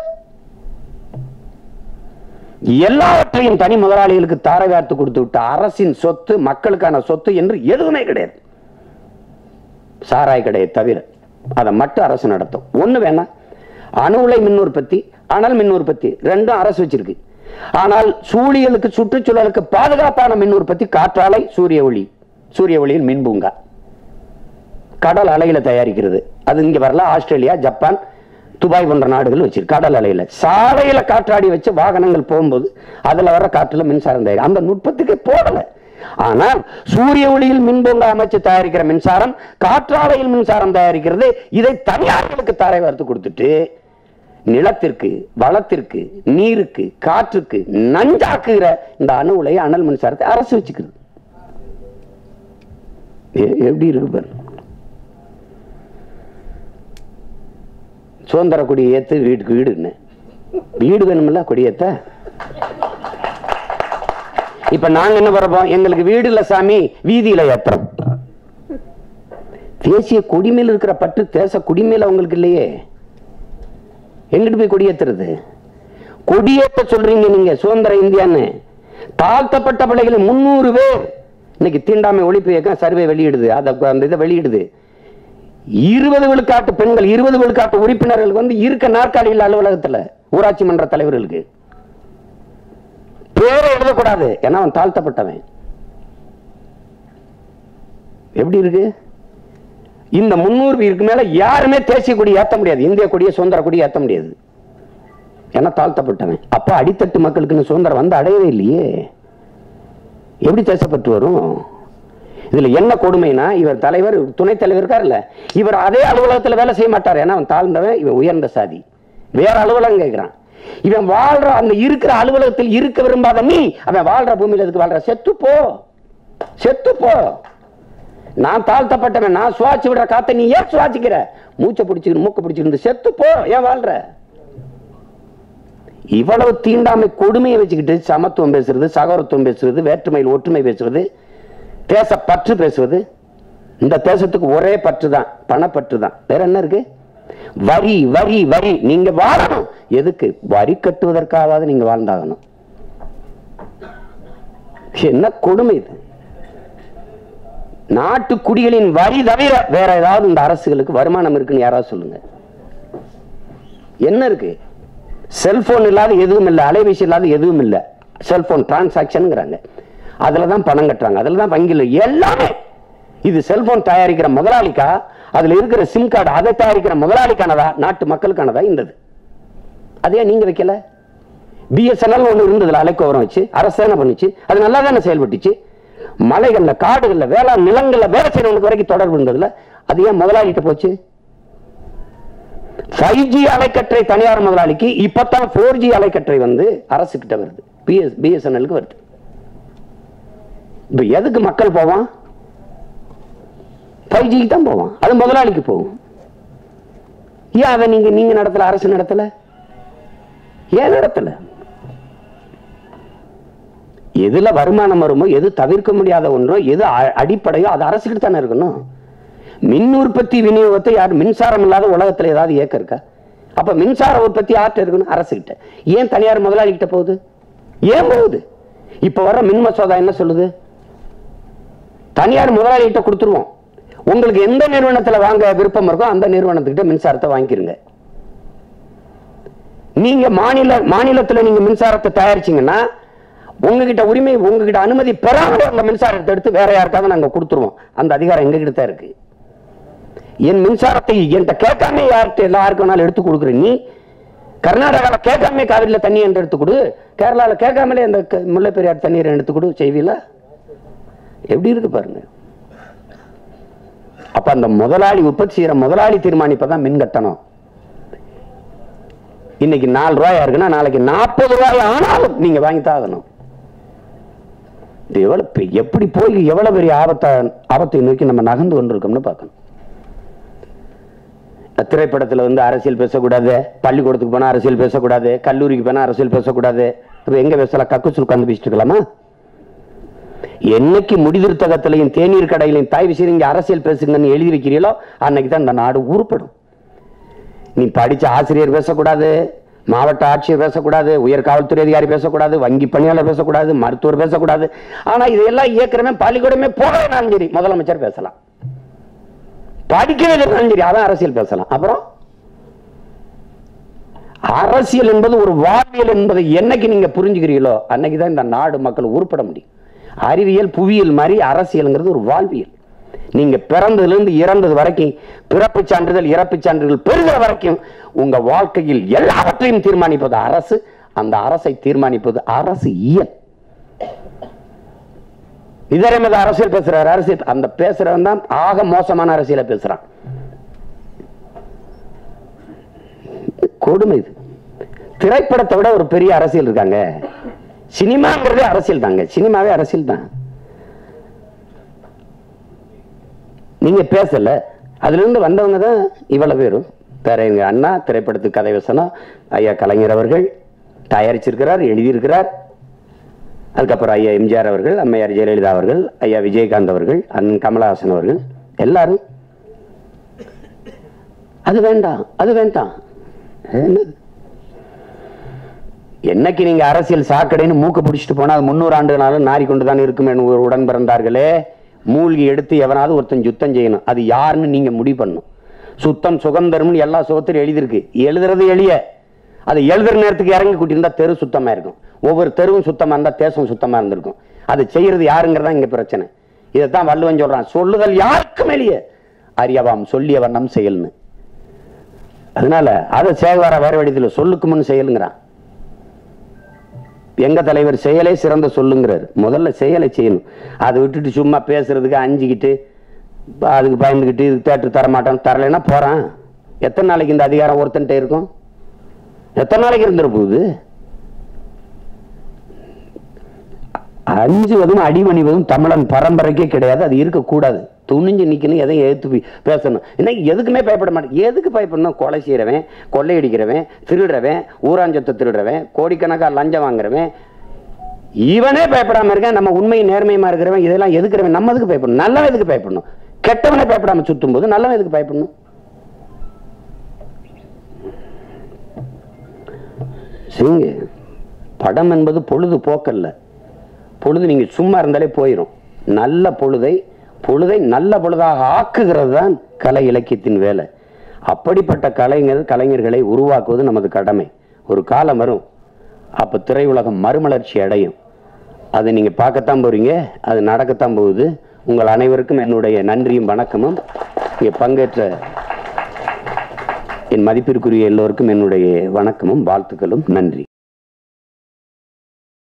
எல்லாவற்றையும் தனி முதலாளிகளுக்கு தாரை வார்த்து கொடுத்து விட்ட அரசின் சொத்து மக்களுக்கான சொத்து என்று எதுவுமே கிடையாது சாராய் கடையை தவிர அதை மட்டும் அரசு நடத்தும் ஒண்ணு வேணாம் அணு உலை மின் உற்பத்தி அனல் மின் உற்பத்தி ரெண்டும் அரசு வச்சிருக்கு ஆனால் சூழியலுக்கு சுற்றுச்சூழலுக்கு பாதுகாப்பான மின் உற்பத்தி காற்றாலை சூரிய ஒளி சூரிய ஒளியில் மின் பூங்கா கடல் அலையில தயாரிக்கிறது அது இங்க வரல ஆஸ்திரேலியா ஜப்பான் துபாய் போன்ற நாடுகள் வச்சிருக்கு கடல் அலையில சாலையில காற்றாடி வச்சு வாகனங்கள் போகும்போது அதுல வர காற்றுல மின்சாரம் தயாரி அந்த நுட்பத்துக்கு போடல ஆனால் சூரிய ஒளியில் மின்பூங்கா அமைச்சு தயாரிக்கிற மின்சாரம் காற்றாலையில் மின்சாரம் தயாரிக்கிறது இதை தனியார்களுக்கு தாரை வார்த்து கொடுத்துட்டு நிலத்திற்கு வளத்திற்கு நீருக்கு காற்றுக்கு நஞ்சாக்குகிற இந்த அணு உலையை அனல் மின்சாரத்தை அரசு வச்சுக்கிறது எ- எப்படி இருக்கு பாரு சுதந்திர கொடி ஏத்து வீட்டுக்கு வீடுன்னு வீடு வேணும்ல கொடியேத்த இப்ப நாங்க என்ன பண்றோம் எங்களுக்கு வீடு இல்ல சாமி வீதியில ஏத்துறோம் தேசிய கொடிமேல் இருக்கிற பற்று தேச குடிமேல அவங்களுக்கு இல்லையே எங்கிட்டு போய் கொடியேத்துறது கொடியேத்த சொல்றீங்க நீங்க சுதந்திர இந்தியான்னு தாழ்த்தப்பட்ட பிள்ளைகள் முன்னூறு பேர் இன்னைக்கு தீண்டாமை ஒழிப்பு இயக்கம் சர்வே வெளியிடுது அத அந்த இதை வெளியிடுது இருபது விழுக்காட்டு பெண்கள் இருபது விழுக்காட்டு உறுப்பினர்களுக்கு வந்து இருக்க நாற்காலியில் அலுவலகத்துல ஊராட்சி மன்ற தலைவர்களுக்கு பேரை எழுதக்கூடாது ஏன்னா அவன் தாழ்த்தப்பட்டவன் எப்படி இருக்கு இந்த முன்னூறு பேருக்கு மேல யாருமே தேசிய கொடி ஏத்த முடியாது இந்திய கொடியை சுதந்திர கொடி ஏத்த முடியாது ஏன்னா தாழ்த்தப்பட்டவன் அப்ப அடித்தட்டு மக்களுக்கு சுதந்திரம் வந்து அடையவே இல்லையே எப்படி தேசப்பட்டு வரும் இதுல என்ன கொடுமைனா இவர் தலைவர் துணைத் தலைவர் இருக்காருல்ல இவர் அதே அலுவலகத்துல வேலை செய்ய மாட்டார் ஏன்னா அவன் தாழ்ந்தவன் இவன் உயர்ந்த சாதி வேற அலுவலகம் கேட்கிறான் இவன் வாழ்ற அந்த இருக்கிற அலுவலகத்தில் இருக்க விரும்பாத நீ அவன் வாழ்ற பூமியில எதுக்கு வாழ்ற செத்து போ செத்து போ நான் தாழ்த்தப்பட்டவன் நான் சுவாச்சு விடுற காத்த நீ ஏன் சுவாச்சிக்கிற மூச்சை பிடிச்சிக்கிட்டு மூக்க பிடிச்சிருந்து செத்து போ ஏன் வாழ்ற இவ்வளவு தீண்டாமை கொடுமையை வச்சுக்கிட்டு சமத்துவம் பேசுறது சகோதரத்துவம் பேசுறது வேற்றுமையில் ஒற்றுமை பேசுறது தேச பற்று பேசுவது இந்த தேசத்துக்கு ஒரே பற்று தான் பணப்பற்று தான் வேற என்ன இருக்கு வரி வரி வரி நீங்க வாழணும் எதுக்கு வரி கட்டுவதற்காவது நீங்க வாழ்ந்தாகணும் என்ன கொடுமை இது நாட்டு குடிகளின் வரி தவிர வேற ஏதாவது இந்த அரசுகளுக்கு வருமானம் இருக்குன்னு யாராவது சொல்லுங்க என்ன இருக்கு செல்போன் இல்லாத எதுவும் இல்லை அலைபேசி இல்லாத எதுவும் இல்லை செல்போன் டிரான்சாக்ஷனுங்கிறாங்க அதுல தான் பணம் கட்டுறாங்க அதுல தான் வங்கியில் எல்லாமே இது செல்போன் தயாரிக்கிற முதலாளிக்கா அதுல இருக்கிற சிம் கார்டு அதை தயாரிக்கிற முதலாளிக்கானதா நாட்டு மக்களுக்கானதா இருந்தது அதையே நீங்க வைக்கல பிஎஸ்என்எல் ஒன்று இருந்ததுல அலைக்கோவரம் வச்சு அரசு என்ன பண்ணுச்சு அது நல்லா தானே செயல்பட்டுச்சு மலைகள்ல காடுகள்ல வேளாண் நிலங்கள்ல வேலை செய்யறவங்களுக்கு வரைக்கும் தொடர்பு இருந்ததுல அது ஏன் முதலாளிகிட்ட போச்சு ஃபைவ் ஜி அலைக்கற்றை தனியார் முதலாளிக்கு இப்பதான் ஃபோர் ஜி அலைக்கற்றை வந்து அரசு கிட்ட வருது பிஎஸ் பிஎஸ்என்எலுக்கு வருது இப்ப எதுக்கு மக்கள் போவான் ஃபைவ் ஜிக்கு தான் போவான் அது முதலாளிக்கு போகும் ஏன் அதை நீங்க நீங்க நடத்தல அரசு நடத்தல ஏன் நடத்தல எதுல வருமானம் வருமோ எது தவிர்க்க முடியாத ஒன்றோ எது அ- அடிப்படையோ அது அரசுக்கிட்ட தானே இருக்கணும் மின் உற்பத்தி விநியோகத்தை யார் மின்சாரம் இல்லாத உலகத்துல ஏதாவது இயக்கம் இருக்கா அப்ப மின்சார உற்பத்தி யார்கிட்ட இருக்கணும் அரசுகிட்ட ஏன் தனியார் முதலாளி கிட்ட போகுது ஏன் போகுது இப்ப வர மின் மசோதா என்ன சொல்லுது தனியார் முதலாளி கிட்ட கொடுத்துருவோம் உங்களுக்கு எந்த நிறுவனத்துல வாங்க விருப்பம் இருக்கோ அந்த நிறுவனத்துக்கிட்ட மின்சாரத்தை வாங்கிக்கிறங்க நீங்க மாநில மாநிலத்துல நீங்க மின்சாரத்தை தயாரிச்சீங்கன்னா உங்ககிட்ட உரிமை உங்ககிட்ட அனுமதி பெறாம அந்த மின்சாரத்தை எடுத்து வேற யாருக்காவது நாங்க கொடுத்துருவோம் அந்த அதிகாரம் எங்க கிட்ட தான் இருக்கு என் மின்சாரத்தை என்கிட்ட கேட்காம யார்கிட்ட எல்லாருக்கும் வேணாலும் எடுத்து கொடுக்குற நீ கர்நாடகால கேட்காம காவிரியில தண்ணி என்று எடுத்து கொடு கேரளால கேட்காமலே அந்த க- முல்லை பெரியார் தண்ணீரை எடுத்து கொடு செய்வீல எப்படி இருக்கு பாருங்க அப்ப அந்த முதலாளி உற்பத்தி செய்யற முதலாளி தீர்மானிப்பதான் மின் கட்டணம் இன்னைக்கு நாலு ரூபாயா இருக்குன்னா நாளைக்கு நாற்பது ரூபாய் ஆனாலும் நீங்க வாங்கித்தான் ஆகணும் இது எவ்வளவு பெ- எப்படி போய் எவ்வளவு பெரிய ஆபத்தை ஆபத்தை நோக்கி நம்ம நகர்ந்து கொண்டிருக்கோம்னு பார்க்கணும் திரைப்படத்துல வந்து அரசியல் பேசக்கூடாது பள்ளிக்கூடத்துக்கு போனா அரசியல் பேசக்கூடாது கல்லூரிக்கு போனா அரசியல் பேசக்கூடாது இப்ப எங்க பேசலாம் கக்குச்சு உட்கார்ந்து பேசிட்டு இருக்கலாமா என்னைக்கு முடிதிருத்தகத்திலையும் தேநீர் கடையிலையும் தாய் விஷயம் இங்க அரசியல் பேசுங்கன்னு எழுதி வைக்கிறீங்களோ அன்னைக்கு தான் இந்த நாடு உருப்படும் நீ படிச்ச ஆசிரியர் பேசக்கூடாது மாவட்ட ஆட்சியர் பேசக்கூடாது உயர் காவல்துறை அதிகாரி பேசக்கூடாது வங்கி பணியாளர் பேசக்கூடாது மருத்துவர் பேசக்கூடாது ஆனா இதெல்லாம் இயக்குறவன் பள்ளிக்கூடமே போகலாம் சரி முதலமைச்சர் பேசலாம் படிக்கவே இல்லைனாலும் சரி அதான் அரசியல் பேசலாம் அப்புறம் அரசியல் என்பது ஒரு வாழ்வியல் என்பதை என்னைக்கு நீங்க புரிஞ்சுக்கிறீங்களோ அன்னைக்கு தான் இந்த நாடு மக்கள் உருப்பட முடியும் அறிவியல் புவியியல் மாதிரி அரசியல்ங்கிறது ஒரு வாழ்வியல் நீங்க பிறந்ததுல இருந்து இறந்தது வரைக்கும் பிறப்பு சான்றிதழ் இறப்பு சான்றிதழ் பெறுகிற வரைக்கும் உங்க வாழ்க்கையில் எல்லாவற்றையும் தீர்மானிப்பது அரசு அந்த அரசை தீர்மானிப்பது அரசு இயல் இதர மீது அரசியல் பேசுறாரு அரசியல் அந்த பேசுறவன் தான் ஆக மோசமான அரசியலை பேசுறான் கொடுமை இது திரைப்படத்தை விட ஒரு பெரிய அரசியல் இருக்காங்க சினிமாங்கிறதே அரசியல் தாங்க சினிமாவே அரசியல் தான் நீங்க பேசல அதுல இருந்து வந்தவங்க தான் இவ்வளவு பேரும் வேற எங்க அண்ணா திரைப்படத்துக்கு கதை வசனம் ஐயா கலைஞர் அவர்கள் தயாரிச்சிருக்கிறார் எழுதியிருக்கிறார் அதுக்கப்புறம் ஐயா எம்ஜிஆர் அவர்கள் அம்மையார் ஜெயலலிதா அவர்கள் ஐயா விஜயகாந்த் அவர்கள் அண்ணன் கமலஹாசன் அவர்கள் எல்லாரும் அது வேண்டாம் அது வேண்டாம் என்னது? என்னைக்கு நீங்க அரசியல் சாக்கடைன்னு மூக்க பிடிச்சிட்டு போனா அது முன்னூறு ஆண்டுகளாலும் நாரி கொண்டு தான் இருக்கும் என்று ஒரு உடன் பிறந்தார்களே மூழ்கி எடுத்து எவனாவது ஒருத்தன் சுத்தம் செய்யணும் அது யாருன்னு நீங்க முடிவு பண்ணணும் சுத்தம் சுகந்தரம்னு எல்லா சுகத்திலும் எழுதியிருக்கு எழுதுறது எளிய அது எழுதுற நேரத்துக்கு இறங்கி கூட்டியிருந்தா தெரு சுத்தமா இருக்கும் ஒவ்வொரு தெருவும் சுத்தமா இருந்தா தேசம் சுத்தமா இருந்திருக்கும் அது செய்யறது யாருங்கிறதா இங்க பிரச்சனை இதைத்தான் வள்ளுவன் சொல்றான் சொல்லுதல் யாருக்கும் எளிய அறியவாம் சொல்லிய வண்ணம் செயல்னு அதனால அதை சேகவார வேற வடித்தில் சொல்லுக்கு முன் செயலுங்கிறான் எங்க தலைவர் செயலே சிறந்த சொல்லுங்கிறார் முதல்ல செயலை செய்யணும் அதை விட்டுட்டு சும்மா பேசுறதுக்கு அஞ்சுக்கிட்டு ப- அதுக்கு பயந்துக்கிட்டு இதுக்கு தேட்டர் தர மாட்டேன் தரலைன்னா போறான் எத்தனை நாளைக்கு இந்த அதிகாரம் ஒருத்தன்ட்ட இருக்கும் எத்தனை நாளைக்கு இருந்துட போகுது அஞ்சுவதும் அடிமணிவதும் தமிழன் பரம்பரைக்கே கிடையாது அது இருக்கக்கூடாது துணிஞ்சு நிக்கணும் எதையும் எதிர்த்து போய் பேசணும் இன்னைக்கு எதுக்குமே பயப்பட மாட்டேன் எதுக்கு பயப்படணும் கொலை செய்யறவன் கொள்ளையடிக்கிறவன் திருடுறவன் ஊராஞ்சத்தை திருடுறவன் கோடிக்கணக்கா லஞ்சம் வாங்குறவன் இவனே பயப்படாம இருக்கான் நம்ம உண்மை நேர்மையுமா இருக்கிறவன் இதெல்லாம் எதுக்குறவன் நம்ம எதுக்கு பயப்படணும் நல்லவன் எதுக்கு பயப்படணும் கெட்டவனே பயப்படாம சுத்தும் போது நல்லவன் எதுக்கு பயப்படணும் சரிங்க படம் என்பது பொழுது போக்கல்ல பொழுது நீங்க சும்மா இருந்தாலே போயிடும் நல்ல பொழுதை பொழுதை நல்ல பொழுதாக ஆக்குகிறது தான் கலை இலக்கியத்தின் வேலை அப்படிப்பட்ட கலைஞர் கலைஞர்களை உருவாக்குவது நமது கடமை ஒரு காலம் வரும் அப்ப திரையுலகம் மறுமலர்ச்சி அடையும் அதை நீங்க பார்க்கத்தான் போறீங்க அது நடக்கத்தான் போகுது உங்கள் அனைவருக்கும் என்னுடைய நன்றியும் வணக்கமும் இங்கே பங்கேற்ற என் மதிப்பிற்குரிய எல்லோருக்கும் என்னுடைய வணக்கமும் வாழ்த்துக்களும் நன்றி